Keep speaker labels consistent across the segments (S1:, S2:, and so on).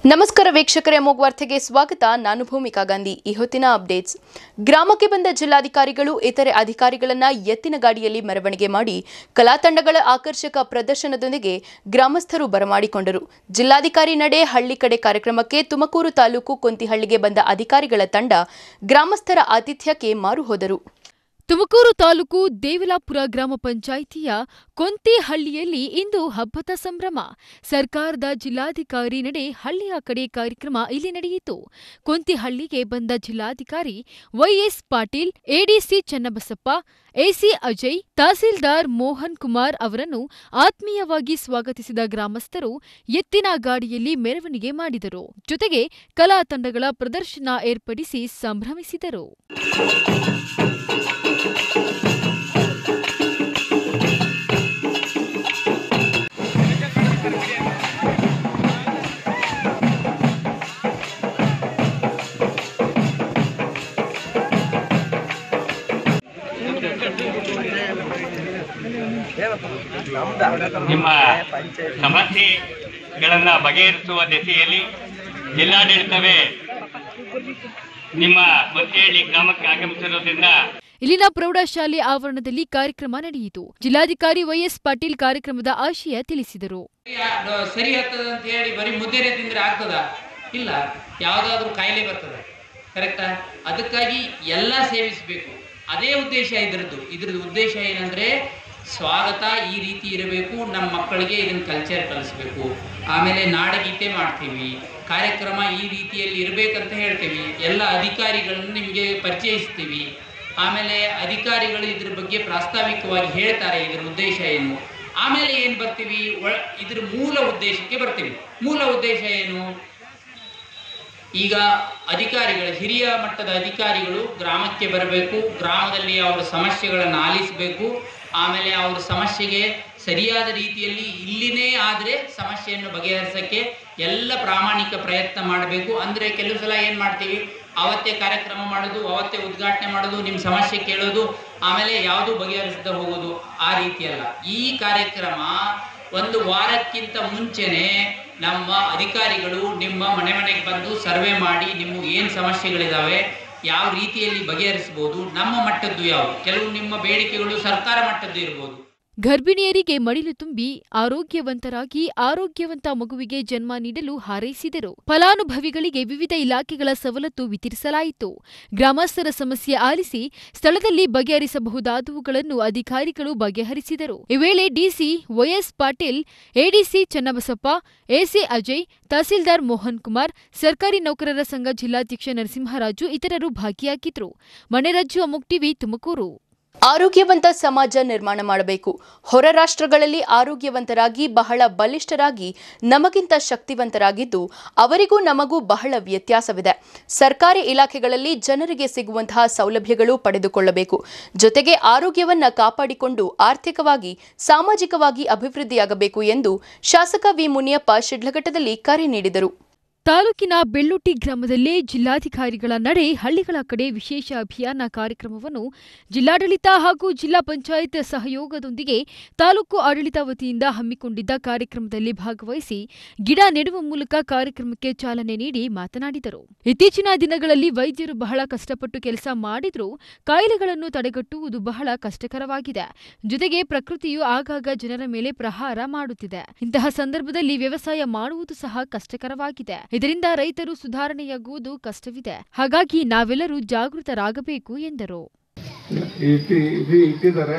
S1: ನಮಸ್ಕಾರ ವೀಕ್ಷಕರೇ ಅಮೋಘ್ ವಾರ್ತೆಗೆ ಸ್ವಾಗತ ನಾನು ಭೂಮಿಕಾ ಗಾಂಧಿ ಈ ಹೊತ್ತಿನ ಅಪ್ಡೇಟ್ಸ್ ಗ್ರಾಮಕ್ಕೆ ಬಂದ ಜಿಲ್ಲಾಧಿಕಾರಿಗಳು ಇತರೆ ಅಧಿಕಾರಿಗಳನ್ನ ಎತ್ತಿನ ಗಾಡಿಯಲ್ಲಿ ಮೆರವಣಿಗೆ ಮಾಡಿ ಕಲಾ ತಂಡಗಳ ಆಕರ್ಷಕ ಪ್ರದರ್ಶನದೊಂದಿಗೆ ಗ್ರಾಮಸ್ಥರು ಬರಮಾಡಿಕೊಂಡರು ಜಿಲ್ಲಾಧಿಕಾರಿ ನಡೆ ಹಳ್ಳಿ ಕಡೆ ಕಾರ್ಯಕ್ರಮಕ್ಕೆ ತುಮಕೂರು ತಾಲೂಕು ಕೊಂತಿಹಳ್ಳಿಗೆ ಬಂದ ಅಧಿಕಾರಿಗಳ ತಂಡ ಗ್ರಾಮಸ್ಥರ ಆತಿಥ್ಯಕ್ಕೆ ಮಾರು ಹೋದರು
S2: ತುಮಕೂರು ತಾಲೂಕು ದೇವಲಾಪುರ ಗ್ರಾಮ ಪಂಚಾಯಿತಿಯ ಕೊಂತೇಹಳ್ಳಿಯಲ್ಲಿ ಇಂದು ಹಬ್ಬದ ಸಂಭ್ರಮ ಸರ್ಕಾರದ ಜಿಲ್ಲಾಧಿಕಾರಿ ನಡೆ ಹಳ್ಳಿಯ ಕಡೆ ಕಾರ್ಯಕ್ರಮ ಇಲ್ಲಿ ನಡೆಯಿತು ಕೊಂತಿಹಳ್ಳಿಗೆ ಬಂದ ಜಿಲ್ಲಾಧಿಕಾರಿ YS Patil ADC Channabasappa AC Ajay tahsildar Mohan Kumar ಅವರನ್ನು ಆತ್ಮೀಯವಾಗಿ ಸ್ವಾಗತಿಸಿದ ಗ್ರಾಮಸ್ಥರು ಎತ್ತಿನ ಗಾಡಿಯಲ್ಲಿ ಮೆರವಣಿಗೆ ಮಾಡಿದರು ಜೊತೆಗೆ ಕಲಾ ತಂಡಗಳ ಪ್ರದರ್ಶನ ಏರ್ಪಡಿಸಿ ಸಂಭ್ರಮಿಸಿದರು
S3: ನಿಮ್ಮ ಸಮಸ್ಯೆಗಳನ್ನು ಬಗೆಹರಿಸುವ ದಿಸೆಯಲ್ಲಿ ಜಿಲ್ಲಾಡಳಿತವೇ ನಿಮ್ಮ ಗೊಂತಿಹಳ್ಳಿ ಗ್ರಾಮಕ್ಕೆ ಆಗಮಿಸಿರುವುದರಿಂದ
S2: ಇಲ್ಲಿನ ಪ್ರೌಢಶಾಲೆ ಆವರಣದಲ್ಲಿ ಕಾರ್ಯಕ್ರಮ ನಡೆಯಿತು ಜಿಲ್ಲಾಧಿಕಾರಿ ವೈಎಸ್ ಪಾಟೀಲ್ ಕಾರ್ಯಕ್ರಮದ ಆಶಯ ತಿಳಿಸಿದರು
S4: ಅದು ಸರಿ ಆಗ್ತದ ಅಂತ ಹೇಳಿ ಬರೀ ಮುದ್ದೆನೆ ತಿಂದ್ರೆ ಆಗ್ತದ ಇಲ್ಲ ಯಾವುದಾದ್ರೂ ಕಾಯಿಲೆ ಬರ್ತದೆ ಕರೆಕ್ಟಾ ಅದಕ್ಕಾಗಿ ಎಲ್ಲ ಸೇವಿಸಬೇಕು ಅದೇ ಉದ್ದೇಶ ಇದ್ರದ್ದು ಇದ್ರದ್ದು ಉದ್ದೇಶ ಏನಂದ್ರೆ ಸ್ವಾಗತ ಈ ರೀತಿ ಇರಬೇಕು ನಮ್ಮ ಮಕ್ಕಳಿಗೆ ಇದನ್ನ ಕಲ್ಚರ್ ಕಲಿಸ್ಬೇಕು ಆಮೇಲೆ ನಾಡಗೀತೆ ಮಾಡ್ತೀವಿ ಕಾರ್ಯಕ್ರಮ ಈ ರೀತಿಯಲ್ಲಿ ಇರಬೇಕಂತ ಹೇಳ್ತೀವಿ ಎಲ್ಲ ಅಧಿಕಾರಿಗಳನ್ನು ನಿಮಗೆ ಪರಿಚಯಿಸ್ತೀವಿ ಆಮೇಲೆ ಅಧಿಕಾರಿಗಳು ಇದ್ರ ಬಗ್ಗೆ ಪ್ರಾಸ್ತಾವಿಕವಾಗಿ ಹೇಳ್ತಾರೆ ಇದರ ಉದ್ದೇಶ ಏನು ಆಮೇಲೆ ಏನು ಬರ್ತೀವಿ ಒಳ ಇದ್ರ ಮೂಲ ಉದ್ದೇಶಕ್ಕೆ ಬರ್ತೀವಿ ಮೂಲ ಉದ್ದೇಶ ಏನು ಈಗ ಅಧಿಕಾರಿಗಳು ಹಿರಿಯ ಮಟ್ಟದ ಅಧಿಕಾರಿಗಳು ಗ್ರಾಮಕ್ಕೆ ಬರಬೇಕು ಗ್ರಾಮದಲ್ಲಿ ಅವರ ಸಮಸ್ಯೆಗಳನ್ನು ಆಲಿಸಬೇಕು ಆಮೇಲೆ ಅವ್ರ ಸಮಸ್ಯೆಗೆ ಸರಿಯಾದ ರೀತಿಯಲ್ಲಿ ಇಲ್ಲಿನೇ ಆದರೆ ಸಮಸ್ಯೆಯನ್ನು ಬಗೆಹರಿಸಕ್ಕೆ ಎಲ್ಲ ಪ್ರಾಮಾಣಿಕ ಪ್ರಯತ್ನ ಮಾಡಬೇಕು ಅಂದರೆ ಕೆಲವು ಸಲ ಏನು ಮಾಡ್ತೀವಿ ಅವತ್ತೇ ಕಾರ್ಯಕ್ರಮ ಮಾಡೋದು ಅವತ್ತೇ ಉದ್ಘಾಟನೆ ಮಾಡೋದು ನಿಮ್ಮ ಸಮಸ್ಯೆ ಕೇಳೋದು ಆಮೇಲೆ ಯಾವುದು ಬಗೆಹರಿಸದೆ ಹೋಗೋದು ಆ ರೀತಿಯಲ್ಲ ಈ ಕಾರ್ಯಕ್ರಮ ಒಂದು ವಾರಕ್ಕಿಂತ ಮುಂಚೆನೆ ನಮ್ಮ ಅಧಿಕಾರಿಗಳು ನಿಮ್ಮ ಮನೆ ಮನೆಗೆ ಬಂದು ಸರ್ವೆ ಮಾಡಿ ನಿಮಗೆ ಏನು ಸಮಸ್ಯೆಗಳಿದಾವೆ ಯಾವ ರೀತಿಯಲ್ಲಿ ಬಗೆಹರಿಸ್ಬೋದು ನಮ್ಮ ಮಟ್ಟದ್ದು ಯಾವುದು ಕೆಲವು ನಿಮ್ಮ ಬೇಡಿಕೆಗಳು ಸರ್ಕಾರ ಮಟ್ಟದ್ದು ಇರ್ಬೋದು
S2: ಗರ್ಭಿಣಿಯರಿಗೆ ಮಡಿಲು ತುಂಬಿ ಆರೋಗ್ಯವಂತರಾಗಿ ಆರೋಗ್ಯವಂತ ಮಗುವಿಗೆ ಜನ್ಮ ನೀಡಲು ಹಾರೈಸಿದರು ಫಲಾನುಭವಿಗಳಿಗೆ ವಿವಿಧ ಇಲಾಖೆಗಳ ಸವಲತ್ತು ವಿತರಿಸಲಾಯಿತು ಗ್ರಾಮಸ್ಥರ ಸಮಸ್ಯೆ ಆಲಿಸಿ ಸ್ಥಳದಲ್ಲಿ ಬಗೆಹರಿಸಬಹುದಾದವುಗಳನ್ನು ಅಧಿಕಾರಿಗಳು ಬಗೆಹರಿಸಿದರು ಈ ವೇಳೆ DC Y S Patil ADC Channabasappa AC Ajay tahsildar Mohan Kumar ಸರ್ಕಾರಿ ನೌಕರರ ಸಂಘ ಜಿಲ್ಲಾಧ್ಯಕ್ಷ ನರಸಿಂಹರಾಜು ಇತರರು ಭಾಗಿಯಾಗಿದ್ರು ಮಣೆರಾಜು ಅಮುಕ್ ಟಿವಿ ತುಮಕೂರು
S1: ಆರೋಗ್ಯವಂತ ಸಮಾಜ ನಿರ್ಮಾಣ ಮಾಡಬೇಕು ಹೊರ ರಾಷ್ಟ್ರಗಳಲ್ಲಿ ಆರೋಗ್ಯವಂತರಾಗಿ ಬಹಳ ಬಲಿಷ್ಠರಾಗಿ ನಮಗಿಂತ ಶಕ್ತಿವಂತರಾಗಿದ್ದು ಅವರಿಗೂ ನಮಗೂ ಬಹಳ ವ್ಯತ್ಯಾಸವಿದೆ ಸರ್ಕಾರಿ ಇಲಾಖೆಗಳಲ್ಲಿ ಜನರಿಗೆ ಸಿಗುವಂತಹ ಸೌಲಭ್ಯಗಳು ಪಡೆದುಕೊಳ್ಳಬೇಕು ಜೊತೆಗೆ ಆರೋಗ್ಯವನ್ನ ಕಾಪಾಡಿಕೊಂಡು ಆರ್ಥಿಕವಾಗಿ ಸಾಮಾಜಿಕವಾಗಿ ಅಭಿವೃದ್ಧಿಯಾಗಬೇಕು ಎಂದು ಶಾಸಕ ವಿ ಮುನಿಯಪ್ಪ ಶಿಡ್ಲಘಟ್ಟದಲ್ಲಿ ಕರೆ ನೀಡಿದರು
S2: ತಾಲೂಕಿನ ಬೆಳ್ಳೊಟ್ಟಿ ಗ್ರಾಮದಲ್ಲಿ ಜಿಲ್ಲಾಧಿಕಾರಿಗಳ ನಡೆ ಹಳ್ಳಿಗಳ ಕಡೆ ವಿಶೇಷ ಅಭಿಯಾನ ಕಾರ್ಯಕ್ರಮವನ್ನು ಜಿಲ್ಲಾಡಳಿತ ಹಾಗೂ ಜಿಲ್ಲಾ ಪಂಚಾಯತ್ ಸಹಯೋಗದೊಂದಿಗೆ ತಾಲೂಕು ಆಡಳಿತ ವತಿಯಿಂದ ಹಮ್ಮಿಕೊಂಡಿದ್ದ ಕಾರ್ಯಕ್ರಮದಲ್ಲಿ ಭಾಗವಹಿಸಿ ಗಿಡ ನೆಡುವ ಮೂಲಕ ಕಾರ್ಯಕ್ರಮಕ್ಕೆ ಚಾಲನೆ ನೀಡಿ ಮಾತನಾಡಿದರು ಇತ್ತೀಚಿನ ದಿನಗಳಲ್ಲಿ ವೈದ್ಯರು ಬಹಳ ಕಷ್ಟಪಟ್ಟು ಕೆಲಸ ಮಾಡಿದ್ರೂ ಕಾಯಿಲೆಗಳನ್ನು ತಡೆಗಟ್ಟುವುದು ಬಹಳ ಕಷ್ಟಕರವಾಗಿದೆ ಜೊತೆಗೆ ಪ್ರಕೃತಿಯು ಆಗಾಗ ಜನರ ಮೇಲೆ ಪ್ರಹಾರ ಮಾಡುತ್ತಿದೆ ಇಂತಹ ಸಂದರ್ಭದಲ್ಲಿ ವ್ಯವಸಾಯ ಮಾಡುವುದು ಸಹ ಕಷ್ಟಕರವಾಗಿದೆ ಇದರಿಂದ ರೈತರು ಸುಧಾರಣೆಯಾಗುವುದು ಕಷ್ಟವಿದೆ ಹಾಗಾಗಿ ನಾವೆಲ್ಲರೂ ಜಾಗೃತರಾಗಬೇಕು ಎಂದರು
S5: ಇಟ್ಟಿ ಇದು ಇಟ್ಟಿದ್ದಾರೆ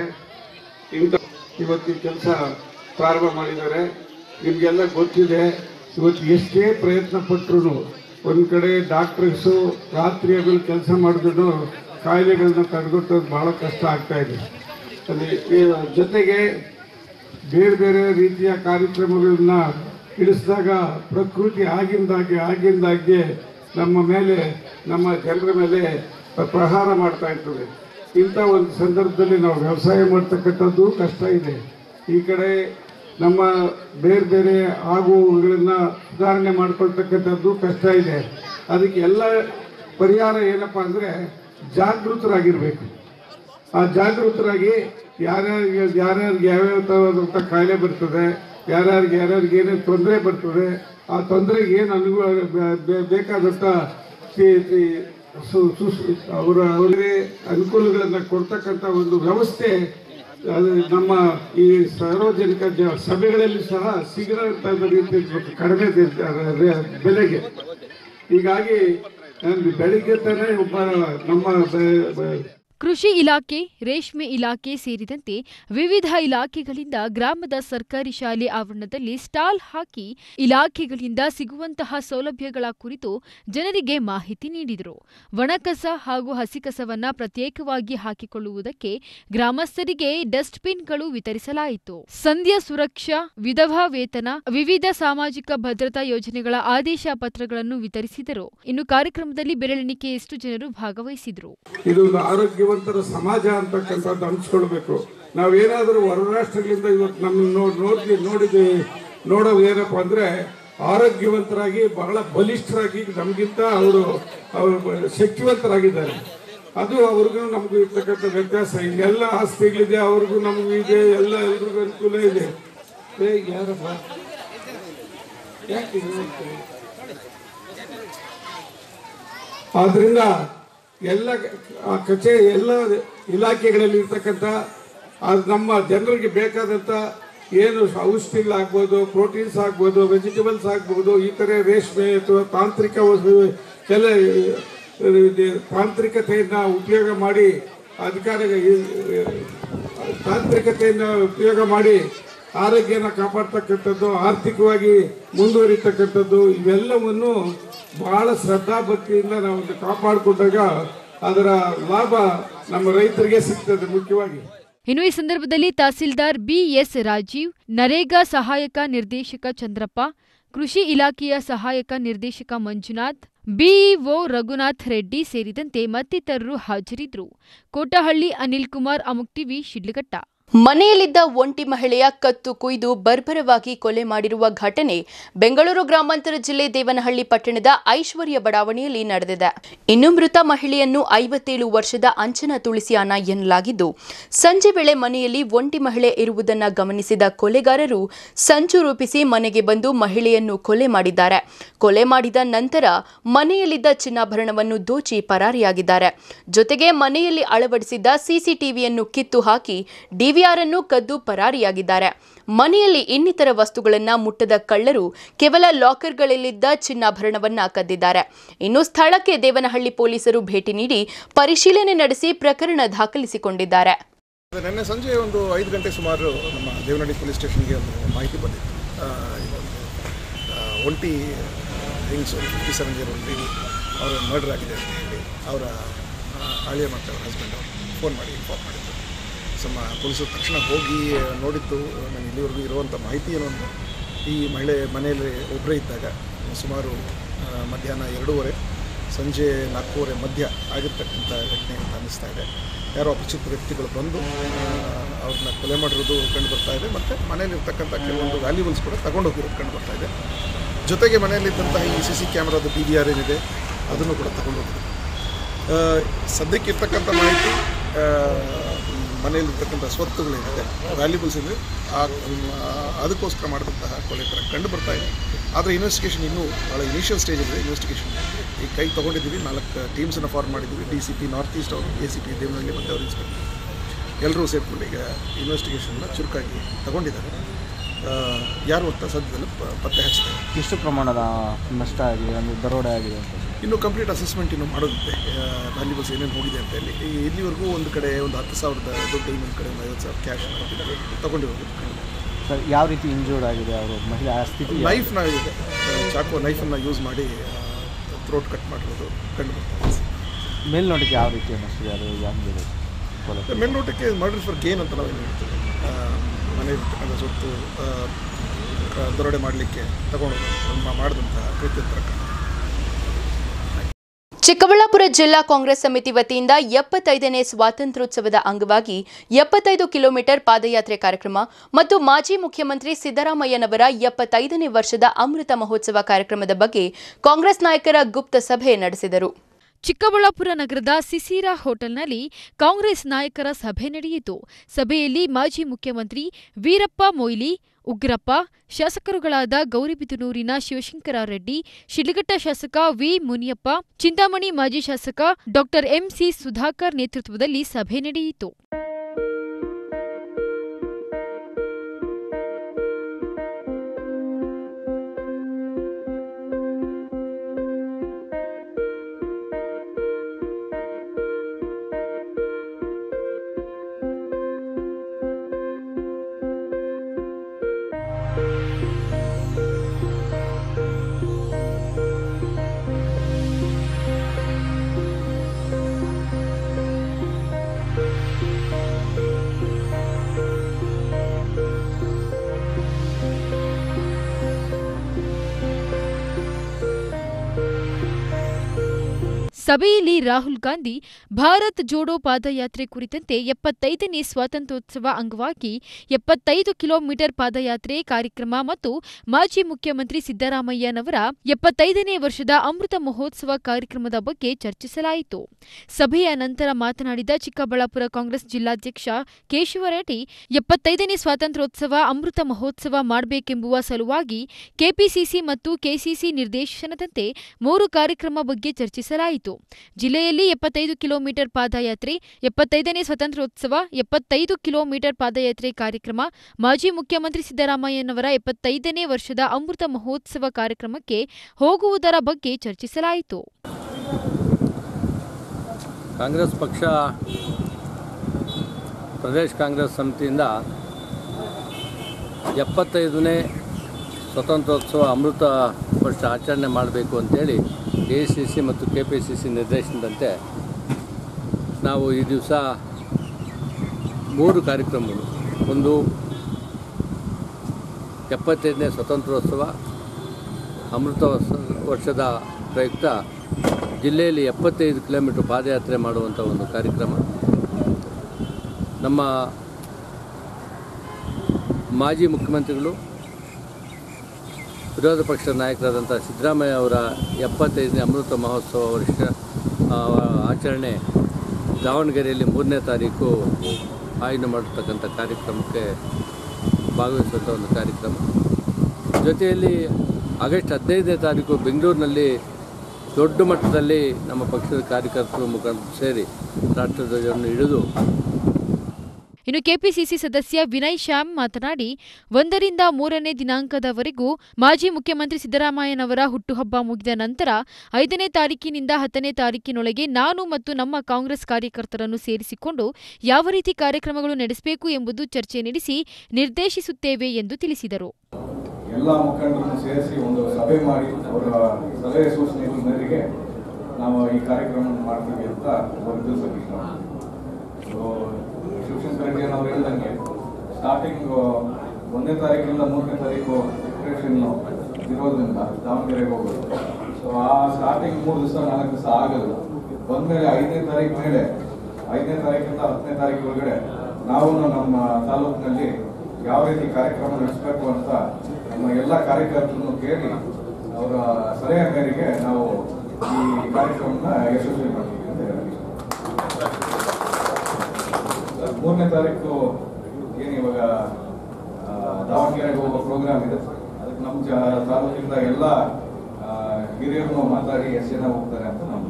S5: ಇಂಥ ಇವತ್ತು ಕೆಲಸ ಪ್ರಾರಂಭ ಮಾಡಿದ್ದಾರೆ ನಿಮಗೆಲ್ಲ ಗೊತ್ತಿದೆ ಇವತ್ತು ಎಷ್ಟೇ ಪ್ರಯತ್ನ ಪಟ್ಟರು ಒಂದು ಕಡೆ ಡಾಕ್ಟರ್ಸು ರಾತ್ರಿ ಹಗಲು ಕೆಲಸ ಮಾಡಿದ್ರು ಕಾಯಿಲೆಗಳನ್ನ ತಡೆಗಟ್ಟೋದು ಭಾಳ ಕಷ್ಟ ಆಗ್ತಾ ಇದೆ ಅಲ್ಲಿ ಈ ಜೊತೆಗೆ ಬೇರೆ ಬೇರೆ ರೀತಿಯ ಕಾರ್ಯಕ್ರಮಗಳನ್ನ ಇಳಿಸಿದಾಗ ಪ್ರಕೃತಿ ಆಗಿಂದಾಗೆ ಆಗಿಂದಾಗೆ ನಮ್ಮ ಮೇಲೆ ನಮ್ಮ ಜನರ ಮೇಲೆ ಪ್ರಹಾರ ಮಾಡ್ತಾ ಇರ್ತದೆ ಇಂಥ ಒಂದು ಸಂದರ್ಭದಲ್ಲಿ ನಾವು ವ್ಯವಸಾಯ ಮಾಡ್ತಕ್ಕಂಥದ್ದು ಕಷ್ಟ ಇದೆ ಈ ಕಡೆ ನಮ್ಮ ಬೇರೆ ಬೇರೆ ಆಗುವುಗಳನ್ನ ಸುಧಾರಣೆ ಮಾಡ್ಕೊಳ್ತಕ್ಕಂಥದ್ದು ಕಷ್ಟ ಇದೆ ಅದಕ್ಕೆ ಎಲ್ಲ ಪರಿಹಾರ ಏನಪ್ಪ ಅಂದರೆ ಜಾಗೃತರಾಗಿರ್ಬೇಕು ಆ ಜಾಗೃತರಾಗಿ ಯಾರ್ಯಾರಿಗೆ ಯಾರ್ಯಾರಿಗೆ ಯಾವ್ಯಾವ ಥರವಾದಂಥ ಕಾಯಿಲೆ ಬರ್ತದೆ ಯಾರ್ಯಾರಿಗೆ ಯಾರ್ಯಾರಿಗೆ ಏನೇನು ತೊಂದರೆ ಬರ್ತದೆ ಆ ತೊಂದರೆಗೆ ಏನು ಅನುಗುಣ ಬೇ- ಬೇ- ಬೇಕಾದಂಥ ತಿ- ತಿ- ಸು- ಸು- ಅವರ ಅವರಿಗೆ ಅನುಕೂಲಗಳನ್ನು ಕೊಡ್ತಕ್ಕಂಥ ಒಂದು ವ್ಯವಸ್ಥೆ ಅದು ನಮ್ಮ ಈ ಸಾರ್ವಜನಿಕ ಜ- ಸಭೆಗಳಲ್ಲಿ ಸಹ ಸಿಗದಂತ ರೀತಿ ಕಡಿಮೆ ದೆ- ರೆ- ಬೆಲೆಗೆ ಹೀಗಾಗಿ ನಾನು ಬೆಳಿಗ್ಗೆ ತಾನೇ ಒಬ್ಬ ನಮ್ಮ ಬ- ಬ-
S2: ಕೃಷಿ ಇಲಾಖೆ ರೇಷ್ಮೆ ಇಲಾಖೆ ಸೇರಿದಂತೆ ವಿವಿಧ ಇಲಾಖೆಗಳಿಂದ ಗ್ರಾಮದ ಸರ್ಕಾರಿ ಶಾಲೆ ಆವರಣದಲ್ಲಿ ಸ್ಟಾಲ್ ಹಾಕಿ ಇಲಾಖೆಗಳಿಂದ ಸಿಗುವಂತಹ ಸೌಲಭ್ಯಗಳ ಕುರಿತು ಜನರಿಗೆ ಮಾಹಿತಿ ನೀಡಿದರು ಒಣಕಸ ಹಾಗೂ ಹಸಿಕಸವನ್ನ ಪ್ರತ್ಯೇಕವಾಗಿ ಹಾಕಿಕೊಳ್ಳುವುದಕ್ಕೆ ಗ್ರಾಮಸ್ಥರಿಗೆ ಡಸ್ಟ್ಬಿನ್ಗಳು ವಿತರಿಸಲಾಯಿತು ಸಂಧ್ಯಾ ಸುರಕ್ಷಾ ವಿಧವಾ ವೇತನ ವಿವಿಧ ಸಾಮಾಜಿಕ ಭದ್ರತಾ ಯೋಜನೆಗಳ ಆದೇಶ ಪತ್ರಗಳನ್ನು ವಿತರಿಸಿದರು ಇನ್ನು ಕಾರ್ಯಕ್ರಮದಲ್ಲಿ ಬೆರಳೆಣಿಕೆಯಷ್ಟು ಜನರು ಭಾಗವಹಿಸಿದರು
S5: ಇದು ಒಂದು ಆರೋಗ್ಯವಂತರ ಸಮಾಜ ಅಂತಕ್ಕಂಥದ್ದು ಹಂಚ್ಕೊಳ್ಬೇಕು ನಾವೇನಾದರೂ ಹೊರ ರಾಷ್ಟ್ರಗಳಿಂದ ಇವತ್ತು ನಮ್ಮ ನೋಡಿ ನೋಡಿ ನೋಡಿದ್ವಿ ನೋಡೋದು ಏನಪ್ಪ ಅಂದ್ರೆ ಆರೋಗ್ಯವಂತರಾಗಿ ಬಹಳ ಬಲಿಷ್ಠರಾಗಿ ನಮಗಿಂತ ಅವರು ಅವರು ಶಕ್ತಿವಂತರಾಗಿದ್ದಾರೆ ಅದು ಅವ್ರಿಗೂ ನಮಗೂ ಇರ್ತಕ್ಕಂಥ ವ್ಯತ್ಯಾಸ ಇಲ್ಲೆಲ್ಲ ಆಸ್ತಿಗಳಿದೆ ಅವ್ರಿಗೂ ನಮಗೂ ಇದೆ ಎಲ್ಲ ಎಲ್ರಿಗೂ ಅನುಕೂಲ ಇದೆ ಏ ಯಾರಪ್ಪ ಯಾಕೆ ಇದು ಮಾಡ್ತೀರಿ? ಆದ್ರಿಂದ ಎಲ್ಲ ಆ ಕಚೇ ಎಲ್ಲ ಇಲಾಖೆಗಳಲ್ಲಿ ಇರ್ತಕ್ಕಂಥ ಅದು ನಮ್ಮ ಜನರಿಗೆ ಬೇಕಾದಂಥ ಏನು ಔಷಧಿಗಳಾಗ್ಬೋದು ಪ್ರೋಟೀನ್ಸ್ ಆಗ್ಬೋದು ವೆಜಿಟೇಬಲ್ಸ್ ಆಗ್ಬೋದು ಈ ಥರ ರೇಷ್ಮೆ ಅಥವಾ ತಾಂತ್ರಿಕ ವಸ್ತು- ಕೆಲ ಇದು ತಾಂತ್ರಿಕತೆಯನ್ನು ಉಪಯೋಗ ಮಾಡಿ ಅಧಿಕಾರ ತಾಂತ್ರಿಕತೆಯನ್ನು ಉಪಯೋಗ ಮಾಡಿ ಆರೋಗ್ಯನ ಕಾಪಾಡ್ತಕ್ಕಂಥದ್ದು ಆರ್ಥಿಕವಾಗಿ ಮುಂದುವರಿತಕ್ಕಂಥದ್ದು ಇವೆಲ್ಲವನ್ನು ಬಹಳ ಶ್ರದ್ಧಾಭಕ್ತಿಯಿಂದ ನಾವು ಒಂದು ಕಾಪಾಡಿಕೊಂಡಾಗ ಅದರ ಲಾಭ ನಮ್ಮ ರೈತರಿಗೆ ಸಿಗ್ತದೆ ಮುಖ್ಯವಾಗಿ
S2: ಇನ್ನು ಈ ಸಂದರ್ಭದಲ್ಲಿ ತಹಸೀಲ್ದಾರ್ ಬಿಎಸ್ ರಾಜೀವ್ ನರೇಗಾ ಸಹಾಯಕ ನಿರ್ದೇಶಕ ಚಂದ್ರಪ್ಪ ಕೃಷಿ ಇಲಾಖೆಯ ಸಹಾಯಕ ನಿರ್ದೇಶಕ ಮಂಜುನಾಥ್ ಬಿಇಒ ರಘುನಾಥ್ ರೆಡ್ಡಿ ಸೇರಿದಂತೆ ಮತ್ತಿತರರು ಹಾಜರಿದ್ದರು ಕೋಟಹಳ್ಳಿ ಅನಿಲ್ ಕುಮಾರ್ ಅಮುಕ್ ಟಿವಿ ಶಿಡ್ಲಘಟ್ಟ
S1: ಮನೆಯಲ್ಲಿದ್ದ ಒಂಟಿ ಮಹಿಳೆಯ ಕತ್ತು ಕುಯ್ದು ಬರ್ಬರವಾಗಿ ಕೊಲೆ ಮಾಡಿರುವ ಘಟನೆ ಬೆಂಗಳೂರು ಗ್ರಾಮಾಂತರ ಜಿಲ್ಲೆ ದೇವನಹಳ್ಳಿ ಪಟ್ಟಣದ ಐಶ್ವರ್ಯ ಬಡಾವಣೆಯಲ್ಲಿ ನಡೆದಿದೆ ಇನ್ನು ಮೃತ ಮಹಿಳೆಯನ್ನು ಐವತ್ತೇಳು ವರ್ಷದ ಅಂಚನ ತುಳಸಿಯಾನ ಎನ್ನಲಾಗಿದ್ದು ಸಂಜೆ ವೇಳೆ ಮನೆಯಲ್ಲಿ ಒಂಟಿ ಮಹಿಳೆ ಇರುವುದನ್ನು ಗಮನಿಸಿದ ಕೊಲೆಗಾರರು ಸಂಚು ರೂಪಿಸಿ ಮನೆಗೆ ಬಂದು ಮಹಿಳೆಯನ್ನು ಕೊಲೆ ಮಾಡಿದ್ದಾರೆ ಕೊಲೆ ಮಾಡಿದ ನಂತರ ಮನೆಯಲ್ಲಿದ್ದ ಚಿನ್ನಾಭರಣವನ್ನು ದೋಚಿ ಪರಾರಿಯಾಗಿದ್ದಾರೆ ಜೊತೆಗೆ ಮನೆಯಲ್ಲಿ ಅಳವಡಿಸಿದ್ದ ಸಿಸಿಟಿವಿಯನ್ನು ಕಿತ್ತು ಹಾಕಿ ಡಿವಿಆರ್ ಅನ್ನು ಕದ್ದು ಪರಾರಿಯಾಗಿದ್ದಾರೆ ಮನೆಯಲ್ಲಿ ಇನ್ನಿತರ ವಸ್ತುಗಳನ್ನ ಮುಟ್ಟದ ಕಳ್ಳರು ಕೇವಲ ಲಾಕರ್ಗಳಲ್ಲಿದ್ದ ಚಿನ್ನಾಭರಣವನ್ನ ಕದ್ದಿದ್ದಾರೆ ಇನ್ನು ಸ್ಥಳಕ್ಕೆ ದೇವನಹಳ್ಳಿ ಪೊಲೀಸರು ಭೇಟಿ ನೀಡಿ ಪರಿಶೀಲನೆ ನಡೆಸಿ ಪ್ರಕರಣ ದಾಖಲಿಸಿಕೊಂಡಿದ್ದಾರೆ
S6: ಅದೇ ನಿನ್ನೆ ಸಂಜೆ ಒಂದು ಐದು ಗಂಟೆ ಸುಮಾರು ನಮ್ಮ ದೇವನಹಳ್ಳಿ ಪೊಲೀಸ್ ಸ್ಟೇಷನ್ಗೆ ಒಂದು ಮಾಹಿತಿ ಬಂದಿತ್ತು ಆ, ಇದೊಂದು ಆ, ಒಂಟಿ ಹೆಂಗ್ಸು ಫಿಫ್ಟಿ ಸೆವೆನ್ ಇಯರ್ ಒಂದು ಲೇಡಿ ಅವರ ಮರ್ಡರ್ ಆಗಿದೆ ಅಂತ ಹೇಳಿ ಅವರ ಅಳಿಯ ಮತ್ತು ಅವರ ಹಸ್ಬೆಂಡ್ ಫೋನ್ ಮಾಡಿ ಇನ್ಫಾರ್ಮ್ ಮಾಡಿದ್ರು ನಮ್ಮ ಪೊಲೀಸರು ತಕ್ಷಣ ಹೋಗಿ ನೋಡಿದ್ದು ನಾನು ಇಲ್ಲಿವರೆಗೂ ಇರುವಂಥ ಮಾಹಿತಿ ಏನು ಅಂದ್ರೆ ಈ ಮಹಿಳೆ ಮನೆಯಲ್ಲಿ ಒಬ್ಬರೇ ಇದ್ದಾಗ ಸುಮಾರು ಆ, ಮಧ್ಯಾಹ್ನ ಎರಡೂವರೆ ಸಂಜೆ ನಾಲ್ಕೂವರೆ ಮಧ್ಯ ಆಗಿರ್ತಕ್ಕಂಥ ಘಟನೆ ಅಂತ ಅನ್ನಿಸ್ತಾ ಇದೆ ಯಾರೋ ಅಪರಿಚಿತ ವ್ಯಕ್ತಿಗಳು ಬಂದು ಆ, ಅವ್ರನ್ನ ಕೊಲೆ ಮಾಡಿರೋದು ಕಂಡು ಬರ್ತಾ ಇದೆ ಮತ್ತು ಮನೆಯಲ್ಲಿರ್ತಕ್ಕಂಥ ಕೆಲವೊಂದು ವ್ಯಾಲ್ಯೂಬಲ್ಸ್ ಕೂಡ ತಗೊಂಡು ಹೋಗಿರೋದು ಕಂಡು ಬರ್ತಾ ಇದೆ ಜೊತೆಗೆ ಮನೆಯಲ್ಲಿದ್ದಂತಹ ಈ ಸಿ ಸಿ ಕ್ಯಾಮ್ರಾದ ಬಿ ಡಿ ಆರ್ ಏನಿದೆ ಅದನ್ನು ಕೂಡ ತಗೊಂಡು ಹೋಗಿದ್ರು ಆ, ಸದ್ಯಕ್ಕೆ ಇರ್ತಕ್ಕಂಥ ಮಾಹಿತಿ ಆ, ಮನೆಯಲ್ಲಿರ್ತಕ್ಕಂಥ ಸ್ವತ್ತುಗಳೇನಿದೆ ವ್ಯಾಲ್ಯೂಬಲ್ಸ್ ಇದೆ ಆ ಆ, ಅದಕ್ಕೋಸ್ಕರ ಮಾಡಿದಂತಹ ಕೊಲೆ ಥರ ಕಂಡು ಬರ್ತಾ ಇದೆ ಆದರೆ ಇನ್ವೆಸ್ಟಿಗೇಷನ್ ಇನ್ನೂ ಭಾಳ ಇನಿಷಿಯಲ್ ಸ್ಟೇಜಲ್ಲಿದೆ ಇನ್ವೆಸ್ಟಿಗೇಷನ್ ಈ ಕೈ ತೊಗೊಂಡಿದ್ದೀವಿ ನಾಲ್ಕು ಟೀಮ್ಸನ್ನು ಫಾರ್ಮ್ ಮಾಡಿದ್ದೀವಿ D C P north east ಅವರು ಎ ಸಿ ಪಿ ದೇವನಹಳ್ಳಿ ಮತ್ತು ಅವ್ರ ಇನ್ಸ್ಪೆಕ್ಟರ್ ಎಲ್ಲರೂ ಸೇರಿಕೊಂಡು ಈಗ ಇನ್ವೆಸ್ಟಿಗೇಷನ್ನ ಚುರುಕಾಗಿ ತಗೊಂಡಿದ್ದಾರೆ ಆ, ಯಾರು ಅಂತ ಸದ್ಯದಲ್ಲಿ ಪ- ಪತ್ತೆ ಹಚ್ತಾರೆ
S7: ಎಷ್ಟು ಪ್ರಮಾಣದ ನಷ್ಟ ಆಗಿದೆ ಅಂದರೆ ದರೋಡೆ ಆಗಿದೆ ಅಂತ
S6: ಇನ್ನು ಕಂಪ್ಲೀಟ್ ಅಸೆಸ್ಮೆಂಟ್ ಇನ್ನು ಮಾಡೋದಿದೆ ವ್ಯಾಲ್ಯೂಬಲ್ಸ್ ಏನೇನು ಹೋಗಿದೆ ಅಂತೇಳಿ ಈ ಇಲ್ಲಿವರೆಗೂ ಒಂದು ಕಡೆ ಒಂದು ಹತ್ತು ಸಾವಿರದ ದುಡ್ಡು ಇನ್ನೊಂದು ಕಡೆ ಒಂದು ಐವತ್ತು ಸಾವಿರ ಕ್ಯಾಶ್ ತಗೊಂಡಿರೋದು
S7: ಸರ್ ಯಾವ ರೀತಿ ಇಂಜೂರ್ಡ್ ಆಗಿದೆ ಅವರು ಮಹಿಳೆ ಆ ಸ್ಥಿತಿ ಯಾವ-
S6: ನೈಫ್ನ ಇದೆ ಚಾಕು ನೈಫನ್ನು ಯೂಸ್ ಮಾಡಿ ಥ್ರೋಟ್ ಕಟ್ ಮಾಡಿರೋದು ಕಂಡು ಬರ್ತದೆ
S7: ಮೇಲ್ನೋಟಕ್ಕೆ ಯಾವ ರೀತಿ ಅನ್ನಿಸ್ತಿದೆ ಅದು ಹೆಂಗಿದೆ ಕೊಲೆ
S6: ಮೇಲ್ನೋಟಕ್ಕೆ ಮರ್ಡರ್ ಫಾರ್ ಗೇನ್ ಅಂತ ನಾವು ಹೇಳ್ತೀವಿ ಮನೆಯಲ್ಲಿರ್ತಕ್ಕಂಥ ಸೊತ್ತು ಆ, ಆ, ದರೋಡೆ ಮಾಡಲಿಕ್ಕೆ ತಗೊಂಡು ನಮ್ಮ ಮಾಡಿದಂಥ ಕೃತ್ಯ ಥರ ಕಾಣುತ್ತೆ.
S1: ಚಿಕ್ಕಬಳ್ಳಾಪುರ ಜಿಲ್ಲಾ ಕಾಂಗ್ರೆಸ್ ಸಮಿತಿ ವತಿಯಿಂದ ಎಪ್ಪತ್ತೈದನೇ ಸ್ವಾತಂತ್ರ್ಯೋತ್ಸವದ ಅಂಗವಾಗಿ ಎಪ್ಪತ್ತೈದು ಕಿಲೋಮೀಟರ್ ಪಾದಯಾತ್ರೆ ಕಾರ್ಯಕ್ರಮ ಮತ್ತು ಮಾಜಿ ಮುಖ್ಯಮಂತ್ರಿ ಸಿದ್ದರಾಮಯ್ಯನವರ ಎಪ್ಪತ್ತೈದನೇ ವರ್ಷದ ಅಮೃತ ಮಹೋತ್ಸವ ಕಾರ್ಯಕ್ರಮದ ಬಗ್ಗೆ ಕಾಂಗ್ರೆಸ್ ನಾಯಕರ ಗುಪ್ತ ಸಭೆ ನಡೆಸಿದರು
S2: ಚಿಕ್ಕಬಳ್ಳಾಪುರ ನಗರದ ಸಿಸಿರಾ ಹೋಟೆಲ್ನಲ್ಲಿ ಕಾಂಗ್ರೆಸ್ ನಾಯಕರ ಸಭೆ ನಡೆಯಿತು ಸಭೆಯಲ್ಲಿ ಮಾಜಿ ಮುಖ್ಯಮಂತ್ರಿ ವೀರಪ್ಪ ಮೊಯ್ಲಿ ಉಗ್ರಪ್ಪ ಶಾಸಕರುಗಳಾದ ಗೌರಿಬಿದನೂರಿನ ಶಿವಶಂಕರ ರೆಡ್ಡಿ ಶಿಡ್ಲಘಟ್ಟ ಶಾಸಕ ವಿ ಮುನಿಯಪ್ಪ ಚಿಂತಾಮಣಿ ಮಾಜಿ ಶಾಸಕ ಡಾಕ್ಟರ್ ಎಂಸಿ ಸುಧಾಕರ್ ನೇತೃತ್ವದಲ್ಲಿ ಸಭೆ ನಡೆಯಿತು ಸಭೆಯಲ್ಲಿ ರಾಹುಲ್ ಗಾಂಧಿ ಭಾರತ್ ಜೋಡೋ ಪಾದಯಾತ್ರೆ ಕುರಿತಂತೆ ಎಪ್ಪತ್ತೈದನೇ ಸ್ವಾತಂತ್ರ್ಯೋತ್ಸವ ಅಂಗವಾಗಿ ಎಪ್ಪತ್ತೈದು ಕಿಲೋಮೀಟರ್ ಪಾದಯಾತ್ರೆ ಕಾರ್ಯಕ್ರಮ ಮತ್ತು ಮಾಜಿ ಮುಖ್ಯಮಂತ್ರಿ ಸಿದ್ದರಾಮಯ್ಯನವರ ಎಪ್ಪತ್ತೈದನೇ ವರ್ಷದ ಅಮೃತ ಮಹೋತ್ಸವ ಕಾರ್ಯಕ್ರಮದ ಬಗ್ಗೆ ಚರ್ಚಿಸಲಾಯಿತು ಸಭೆಯ ನಂತರ ಮಾತನಾಡಿದ ಚಿಕ್ಕಬಳ್ಳಾಪುರ ಕಾಂಗ್ರೆಸ್ ಜಿಲ್ಲಾಧ್ಯಕ್ಷ ಕೇಶವರೆಡ್ಡಿ ಎಪ್ಪತ್ತೈದನೇ ಸ್ವಾತಂತ್ರ್ಯೋತ್ಸವ ಅಮೃತ ಮಹೋತ್ಸವ ಮಾಡಬೇಕೆಂಬುವ ಸಲುವಾಗಿ ಕೆಪಿಸಿಸಿ ಮತ್ತು ಕೆಸಿಸಿ ನಿರ್ದೇಶನದಂತೆ ಮೂರು ಕಾರ್ಯಕ್ರಮ ಬಗ್ಗೆ ಚರ್ಚಿಸಲಾಯಿತು ಜಿಲ್ಲೆಯಲ್ಲಿ ಎಪ್ಪತ್ತೈದು ಕಿಲೋಮೀಟರ್ ಪಾದಯಾತ್ರೆ ಎಪ್ಪತ್ತೈದನೇ ಸ್ವಾತಂತ್ರ್ಯೋತ್ಸವ ಎಪ್ಪತ್ತೈದು ಕಿಲೋಮೀಟರ್ ಪಾದಯಾತ್ರೆ ಕಾರ್ಯಕ್ರಮ ಮಾಜಿ ಮುಖ್ಯಮಂತ್ರಿ ಸಿದ್ದರಾಮಯ್ಯನವರ ಎಪ್ಪತ್ತೈದನೇ ವರ್ಷದ ಅಮೃತ ಮಹೋತ್ಸವ ಕಾರ್ಯಕ್ರಮಕ್ಕೆ ಹೋಗುವುದರ ಬಗ್ಗೆ ಚರ್ಚಿಸಲಾಯಿತು
S8: ಕಾಂಗ್ರೆಸ್ ಪಕ್ಷ ಪ್ರದೇಶ್ ಕಾಂಗ್ರೆಸ್ ಸಮಿತಿಯಿಂದ ಎಪ್ಪತ್ತೈದನೇ ಸ್ವತಂತ್ರೋತ್ಸವ ಅಮೃತ ವರ್ಷ ಆಚರಣೆ ಮಾಡಬೇಕು ಅಂತೇಳಿ ಎ ಸಿ ಸಿ ಮತ್ತು ಕೆ ಪಿ ಸಿ ಸಿ ನಿರ್ದೇಶನದಂತೆ ನಾವು ಈ ದಿವಸ ಮೂರು ಕಾರ್ಯಕ್ರಮಗಳು ಒಂದು ಎಪ್ಪತ್ತೈದನೇ ಸ್ವತಂತ್ರೋತ್ಸವ ಅಮೃತ ವರ್ಷ- ವರ್ಷದ ಪ್ರಯುಕ್ತ ಜಿಲ್ಲೆಯಲ್ಲಿ ಎಪ್ಪತ್ತೈದು ಕಿಲೋಮೀಟರ್ ಪಾದಯಾತ್ರೆ ಮಾಡುವಂಥ ಒಂದು ಕಾರ್ಯಕ್ರಮ ನಮ್ಮ ಮಾಜಿ ಮುಖ್ಯಮಂತ್ರಿಗಳು ವಿರೋಧ ಪಕ್ಷದ ನಾಯಕರಾದಂಥ ಸಿದ್ದರಾಮಯ್ಯ ಅವರ ಎಪ್ಪತ್ತೈದನೇ ಅಮೃತ ಮಹೋತ್ಸವ ವರ್ಷ ಆ, ಆಚರಣೆ ದಾವಣಗೆರೆಯಲ್ಲಿ ಮೂರನೇ ತಾರೀಕು ಆಯೋಜನೆ ಮಾಡಿರ್ತಕ್ಕಂಥ ಕಾರ್ಯಕ್ರಮಕ್ಕೆ ಭಾಗವಹಿಸುವಂಥ ಒಂದು ಕಾರ್ಯಕ್ರಮ ಜೊತೆಯಲ್ಲಿ ಆಗಸ್ಟ್ ಹದಿನೈದನೇ ತಾರೀಕು ಬೆಂಗಳೂರಿನಲ್ಲಿ ದೊಡ್ಡ ಮಟ್ಟದಲ್ಲಿ ನಮ್ಮ ಪಕ್ಷದ ಕಾರ್ಯಕರ್ತರು ಮುಖಂಡರು ಸೇರಿ ರಾಷ್ಟ್ರಧ್ವಜವನ್ನು ಹಿಡಿದು
S2: ಇನ್ನು ಕೆಪಿಸಿಸಿ ಸದಸ್ಯ ವಿನಯ್ ಶ್ಯಾಮ್ ಮಾತನಾಡಿ ಒಂದರಿಂದ ಮೂರನೇ ದಿನಾಂಕದವರೆಗೂ ಮಾಜಿ ಮುಖ್ಯಮಂತ್ರಿ ಸಿದ್ದರಾಮಯ್ಯನವರ ಹುಟ್ಟುಹಬ್ಬ ಮುಗಿದ ನಂತರ ಐದನೇ ತಾರೀಕಿನಿಂದ ಹತ್ತನೇ ತಾರೀಕಿನೊಳಗೆ ನಾನು ಮತ್ತು ನಮ್ಮ ಕಾಂಗ್ರೆಸ್ ಕಾರ್ಯಕರ್ತರನ್ನು ಸೇರಿಸಿಕೊಂಡು ಯಾವ ರೀತಿ ಕಾರ್ಯಕ್ರಮಗಳು ನಡೆಸಬೇಕು ಎಂಬುದು ಚರ್ಚೆ ನಡೆಸಿ ನಿರ್ದೇಶಿಸುತ್ತೇವೆ ಎಂದು ತಿಳಿಸಿದರು
S9: ಎಲ್ಲ ಮುಖಂಡರನ್ನು ಸೇರಿಸಿ ಒಂದು ಸಭೆ ಮಾಡಿ ಅವರ ಸಲಹೆ ಸೂಚನೆಗಳ ಮೇರೆಗೆ ನಾವು ಈ ಕಾರ್ಯಕ್ರಮ ಮಾಡ್ತೀವಿ ಅಂತ ಅವರು ತಿಳಿಸಬೇಕು ಸೊ ಶಿವಶಂಕರ ರೆಡ್ಡಿ ಅವ್ರು ಹೇಳ್ದಂಗೆ ಸ್ಟಾರ್ಟಿಂಗ್ ಒಂದನೇ ತಾರೀಕಿಂದ ಮೂರನೇ ತಾರೀಕು ಪ್ರಿಪ್ರೇಷನ್ ಇರೋದ್ರಿಂದ ದಾವಣಗೆರೆಗೆ ಹೋಗೋದು ಸೊ ಆ ಸ್ಟಾರ್ಟಿಂಗ್ ಮೂರು ದಿವಸ ನಾಲ್ಕು ದಿವಸ ಆಗಲ್ಲ ಬಂದ್ಮೇಲೆ ಐದನೇ ತಾರೀಕು ಮೇಲೆ ಐದನೇ ತಾರೀಕಿಂದ ಹತ್ತನೇ ತಾರೀಕು ಒಳಗಡೆ ನಾವು ನಮ್ಮ ತಾಲೂಕಿನಲ್ಲಿ ಯಾವ ರೀತಿ ಕಾರ್ಯಕ್ರಮ ನಡೆಸಬೇಕು ಅಂತ ನಮ್ಮ ಎಲ್ಲ ಕಾರ್ಯಕರ್ತರನ್ನು ಕೇಳಿ ಅವರ ಸಲಹೆ ಮೇರೆಗೆ ನಾವು ಈ ಕಾರ್ಯಕ್ರಮನ ಯಶಸ್ವಿ ಮಾಡ್ತೀವಿ ಅಂತ ಹೇಳಿ ಮೂರನೇ ತಾರೀಕು ಏನು ಇವಾಗ ಆ, ದಾವಣಗೆರೆಗೆ ಹೋಗೋ ಪ್ರೋಗ್ರಾಮ್ ಇದೆ ಅದಕ್ಕೆ ನಮ್ಮ ಜ- ತಾಲೂಕಿಂದ ಎಲ್ಲ ಆ, ಹಿರಿಯರು ಮಾತಾಡಿ ಎಷ್ಟು ಜನ ಹೋಗ್ತಾರೆ ಅಂತ ನಮ್ಮ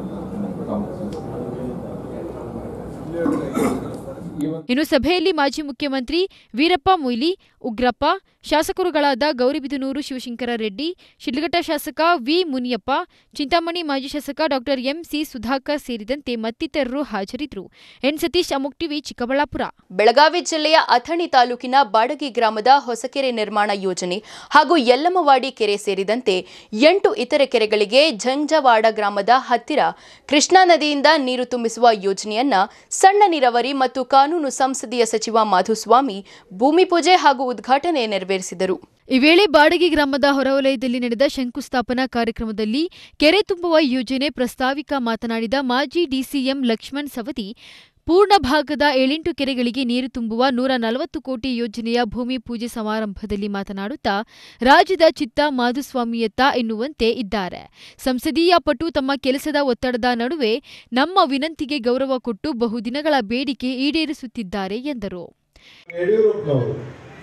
S9: ಇವತ್ತು
S2: ಇನ್ನು ಸಭೆಯಲ್ಲಿ ಮಾಜಿ ಮುಖ್ಯಮಂತ್ರಿ ವೀರಪ್ಪ ಮೊಯ್ಲಿ ಉಗ್ರಪ್ಪ ಶಾಸಕರುಗಳಾದ ಗೌರಿಬಿದನೂರು ಶಿವಶಂಕರ ರೆಡ್ಡಿ ಶಿಡ್ಲಘಟ್ಟ ಶಾಸಕ ವಿ ಮುನಿಯಪ್ಪ ಚಿಂತಾಮಣಿ ಮಾಜಿ ಶಾಸಕ ಡಾಕ್ಟರ್ ಎಂಸಿ ಸುಧಾಕರ್ ಸೇರಿದಂತೆ ಮತ್ತಿತರರು ಹಾಜರಿದ್ದರು ಎನ್ ಸತೀಶ್ ಅಮುಕ್ ಟಿವಿ ಚಿಕ್ಕಬಳ್ಳಾಪುರ
S1: ಬೆಳಗಾವಿ ಜಿಲ್ಲೆಯ ಅಥಣಿ ತಾಲೂಕಿನ ಬಾಡಗಿ ಗ್ರಾಮದ ಹೊಸಕೆರೆ ನಿರ್ಮಾಣ ಯೋಜನೆ ಹಾಗೂ ಯಲ್ಲಮ್ಮವಾಡಿ ಕೆರೆ ಸೇರಿದಂತೆ ಎಂಟು ಇತರೆ ಕೆರೆಗಳಿಗೆ ಝಂಜವಾಡ ಗ್ರಾಮದ ಹತ್ತಿರ ಕೃಷ್ಣಾ ನದಿಯಿಂದ ನೀರು ತುಂಬಿಸುವ ಯೋಜನೆಯನ್ನ ಸಣ್ಣ ನೀರಾವರಿ ಮತ್ತು ಕಾನೂನು ಸಂಸದೀಯ ಸಚಿವ ಮಾಧುಸ್ವಾಮಿ ಭೂಮಿ ಪೂಜೆ ಹಾಗೂ ಉದ್ಘಾಟನೆ ನೆರವೇರಿಸಿದರು
S2: ಈ ವೇಳೆ ಬಾಡಗಿ ಗ್ರಾಮದ ಹೊರವಲಯದಲ್ಲಿ ನಡೆದ ಶಂಕುಸ್ಥಾಪನಾ ಕಾರ್ಯಕ್ರಮದಲ್ಲಿ ಕೆರೆ ತುಂಬುವ ಯೋಜನೆ ಪ್ರಸ್ತಾವಿಕ ಮಾತನಾಡಿದ ಮಾಜಿ ಡಿಸಿಎಂ ಲಕ್ಷ್ಮಣ್ ಸವದಿ ಪೂರ್ಣ ಭಾಗದ ಏಳೆಂಟು ಕೆರೆಗಳಿಗೆ ನೀರು ತುಂಬುವ ನೂರ ನಲವತ್ತು ಕೋಟಿ ಯೋಜನೆಯ ಭೂಮಿ ಪೂಜೆ ಸಮಾರಂಭದಲ್ಲಿ ಮಾತನಾಡುತ್ತಾ ರಾಜ್ಯದ ಚಿತ್ತ ಮಾಧುಸ್ವಾಮಿಯತ್ತ ಎನ್ನುವಂತೆ ಇದ್ದಾರೆ ಸಂಸದೀಯ ಪಟು ತಮ್ಮ ಕೆಲಸದ ಒತ್ತಡದ ನಡುವೆ ನಮ್ಮ ವಿನಂತಿಗೆ ಗೌರವ ಕೊಟ್ಟು ಬಹುದಿನಗಳ ಬೇಡಿಕೆ ಈಡೇರಿಸುತ್ತಿದ್ದಾರೆ ಎಂದರು
S10: ಯಡಿಯೂರಪ್ಪನವರು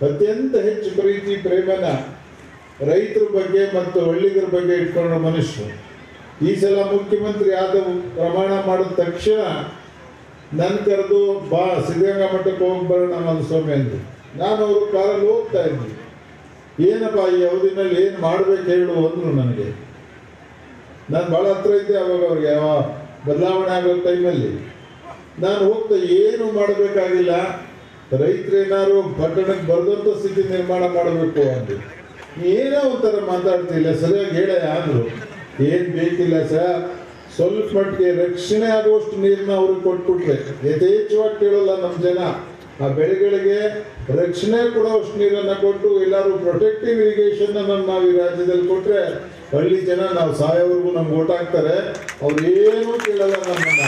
S10: ಅತ್ಯಂತ ಹೆಚ್ಚು ಪ್ರೀತಿ ಪ್ರೇಮನ ರೈತರ ಬಗ್ಗೆ ಮತ್ತು ಹಳ್ಳಿಗರ ಬಗ್ಗೆ ಇಟ್ಕೊಂಡ ಮನುಷ್ಯರು ಈ ಸಲ ಮುಖ್ಯಮಂತ್ರಿ ಆದ ಪ್ರಮಾಣ ಮಾಡಿದ ತಕ್ಷಣ ನನ್ನ ಕರೆದು ಬಾ ಸಿದ್ಧಗಂಗಾ ಮಠಕ್ಕೆ ಹೋಗಿ ಬರೋಣ ನನ್ನ ಸ್ವಾಮಿ ಅಂದ್ರು ನಾನು ಅವ್ರ ಕಾರಲ್ಲಿ ಹೋಗ್ತಾ ಇದ್ದೆ ಏನಪ್ಪ ಈ ಅವಧಿನಲ್ಲಿ ಏನು ಮಾಡ್ಬೇಕು ಹೇಳು ಅಂದ್ರು ನನಗೆ ನಾನು ಭಾಳ ಹತ್ರ ಇದ್ದೆ ಅವಾಗ ಅವ್ರಿಗೆ ಯಾವ ಬದಲಾವಣೆ ಆಗೋ ಟೈಮಲ್ಲಿ ನಾನು ಹೋಗ್ತಾ ಏನು ಮಾಡಬೇಕಾಗಿಲ್ಲ ರೈತರೇನಾದ್ರು ಪಟ್ಟಣಕ್ಕೆ ಬರೆದಂಥ ಸ್ಥಿತಿ ನಿರ್ಮಾಣ ಮಾಡಬೇಕು ಅಂದು ಏನೋ ಒಂಥರ ಮಾತಾಡ್ತಿಲ್ಲ ಸರಿಯಾಗಿ ಹೇಳ ಅಂದ್ರು ಏನು ಬೇಕಿಲ್ಲ ಸರ್ ಸ್ವಲ್ಪ ಮಟ್ಟಿಗೆ ರಕ್ಷಣೆ ಆಗುವಷ್ಟು ನೀರನ್ನ ಅವ್ರಿಗೆ ಕೊಟ್ಬಿಟ್ರೆ ಯಥೇಚ್ಛವಾಗಿ ಕೇಳಲ್ಲ ನಮ್ಮ ಜನ ಆ ಬೆಳೆಗಳಿಗೆ ರಕ್ಷಣೆ ಕೊಡುವಷ್ಟು ನೀರನ್ನ ಕೊಟ್ಟು ಎಲ್ಲರೂ ಪ್ರೊಟೆಕ್ಟಿವ್ ಇರಿಗೇಷನ್ ನಾವು ಈ ರಾಜ್ಯದಲ್ಲಿ ಕೊಟ್ರೆ ಹಳ್ಳಿ ಜನ ನಾವು ಸಾಯೋವರೆಗೂ ನಮ್ಗೆ ಓಟ್ ಹಾಕ್ತಾರೆ ಅವ್ರು ಏನೂ ಕೇಳಲ್ಲ ನಮ್ಮನ್ನ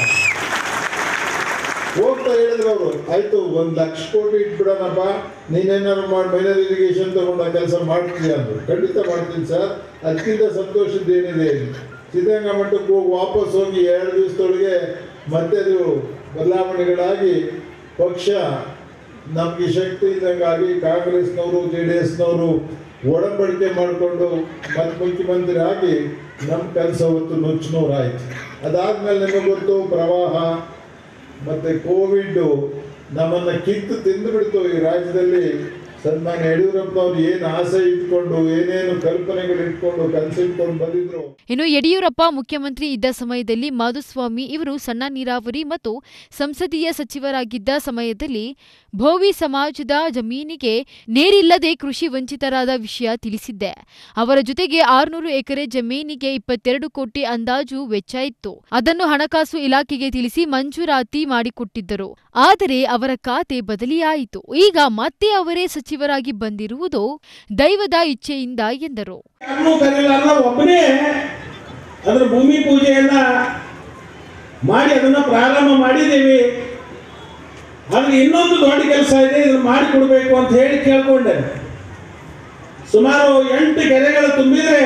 S10: ಹೋಗ್ತಾ ಹೇಳಿದ್ರು ಅವರು ಆಯ್ತು ಒಂದ್ ಲಕ್ಷ ಕೋಟಿ ಇಟ್ಬಿಡೋಣಪ್ಪ ನೀನೇನಾದ್ರು ಮಾಡಿ ಮೈನರ್ ಇರಿಗೇಷನ್ ತಗೊಂಡು ಆ ಕೆಲಸ ಮಾಡ್ತೀಯ ಅಂದ್ರು ಖಂಡಿತ ಮಾಡ್ತೀನಿ ಸರ್ ಅದಕ್ಕಿಂತ ಸಂತೋಷದ ಏನಿದೆ ಸಿದ್ಧಗಂಗಾ ಮಠಕ್ಕೆ ಹೋಗಿ ವಾಪಸ್ ಹೋಗಿ ಎರಡು ದಿವಸದೊಳಗೆ ಮತ್ತೆ ಅದು ಬದಲಾವಣೆಗಳಾಗಿ ಪಕ್ಷ ನಮಗೆ ಶಕ್ತಿ ಇದ್ದಂಗಾಗಿ ಕಾಂಗ್ರೆಸ್ನವರು ಜೆ ಡಿ ಎಸ್ನವರು ಒಡಂಬಡಿಕೆ ಮಾಡಿಕೊಂಡು ಮತ್ತೆ ಮುಖ್ಯಮಂತ್ರಿ ಆಗಿ ನಮ್ಮ ಕೆಲಸ ಹೊತ್ತು ನುಚ್ಚುನೂರಾಯ್ತು ಅದಾದ್ಮೇಲೆ ನಿಮಗೆ ಗೊತ್ತು ಪ್ರವಾಹ ಮತ್ತೆ ಕೋವಿಡ್ ನಮ್ಮನ್ನ ಕಿತ್ತು ತಿಂದು ಬಿಡ್ತು ಈ ರಾಜ್ಯದಲ್ಲಿ ಸನ್ಮಾನ್ಯ ಯಡಿಯೂರಪ್ಪನವ್ರು ಏನು ಆಸೆ ಇಟ್ಕೊಂಡು ಏನೇನು ಕಲ್ಪನೆಗಳು ಇಟ್ಕೊಂಡು ಕನಸಿಟ್ಕೊಂಡು ಬಂದಿದ್ರು
S2: ಇನ್ನು ಯಡಿಯೂರಪ್ಪ ಮುಖ್ಯಮಂತ್ರಿ ಇದ್ದ ಸಮಯದಲ್ಲಿ ಮಾಧುಸ್ವಾಮಿ ಇವರು ಸಣ್ಣ ನೀರಾವರಿ ಮತ್ತು ಸಂಸದೀಯ ಸಚಿವರಾಗಿದ್ದ ಸಮಯದಲ್ಲಿ ಭೋವಿ ಸಮಾಜದ ಜಮೀನಿಗೆ ನೀರಿಲ್ಲದೆ ಕೃಷಿ ವಂಚಿತರಾದ ವಿಷಯ ತಿಳಿಸಿದ್ದೆ ಅವರ ಜೊತೆಗೆ ಆರುನೂರು ಎಕರೆ ಜಮೀನಿಗೆ ಇಪ್ಪತ್ತೆರಡು ಕೋಟಿ ಅಂದಾಜು ವೆಚ್ಚ ಇತ್ತು ಅದನ್ನು ಹಣಕಾಸು ಇಲಾಖೆಗೆ ತಿಳಿಸಿ ಮಂಜೂರಾತಿ ಮಾಡಿಕೊಟ್ಟಿದ್ದರು ಆದರೆ ಅವರ ಖಾತೆ ಬದಲಿಯಾಯಿತು ಈಗ ಮತ್ತೆ ಅವರೇ ಸಚಿವರಾಗಿ ಬಂದಿರುವುದು ದೈವದ ಇಚ್ಛೆಯಿಂದ ಎಂದರು
S11: ಯಾರನ್ನೂ ಕರೆಯಲಾರ್ದ ಒಬ್ಬನೇ ಅದರ ಭೂಮಿ ಪೂಜೆಯನ್ನ ಮಾಡಿ ಅದನ್ನ ಪ್ರಾರಂಭ ಮಾಡಿದ್ದೀವಿ ಆದ್ರೆ ಇನ್ನೊಂದು ದೊಡ್ಡ ಕೆಲಸ ಇದೆ ಇದನ್ನ ಮಾಡಿಕೊಡ್ಬೇಕು ಅಂತ ಹೇಳಿ ಕೇಳ್ಕೊಂಡೆ ಸುಮಾರು ಎಂಟು ಕೆರೆಗಳು ತುಂಬಿದ್ರೆ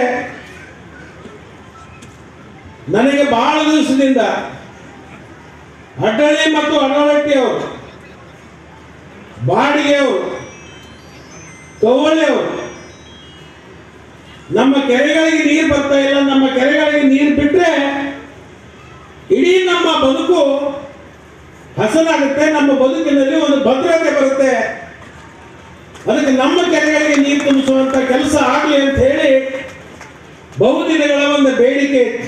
S11: ನನಗೆ ಬಹಳ ದಿವಸದಿಂದ ಅಡ್ಡಳ್ಳಿ ಮತ್ತು ಅಡವಟ್ಟಿಯವರು ಬಾಡಿಗೆಯವರು ಕವಳಿಯವರು ನಮ್ಮ ಕೆರೆಗಳಿಗೆ ನೀರು ಬರ್ತಾ ಇಲ್ಲ ನಮ್ಮ ಕೆರೆಗಳಿಗೆ ನೀರು ಬಿಟ್ಟರೆ ಇಡೀ ನಮ್ಮ ಬದುಕು ಹಸನಾಗುತ್ತೆ ನಮ್ಮ ಬದುಕಿನಲ್ಲಿ ಒಂದು ಭದ್ರತೆ ಬರುತ್ತೆ ಅದಕ್ಕೆ ನಮ್ಮ ಕೆರೆಗಳಿಗೆ ನೀರು ತುಂಬಿಸುವಂತ ಕೆಲಸ ಆಗಲಿ ಅಂತ ಹೇಳಿ ಬಹುದಿನಗಳ ಒಂದು ಬೇಡಿಕೆ ಇತ್ತು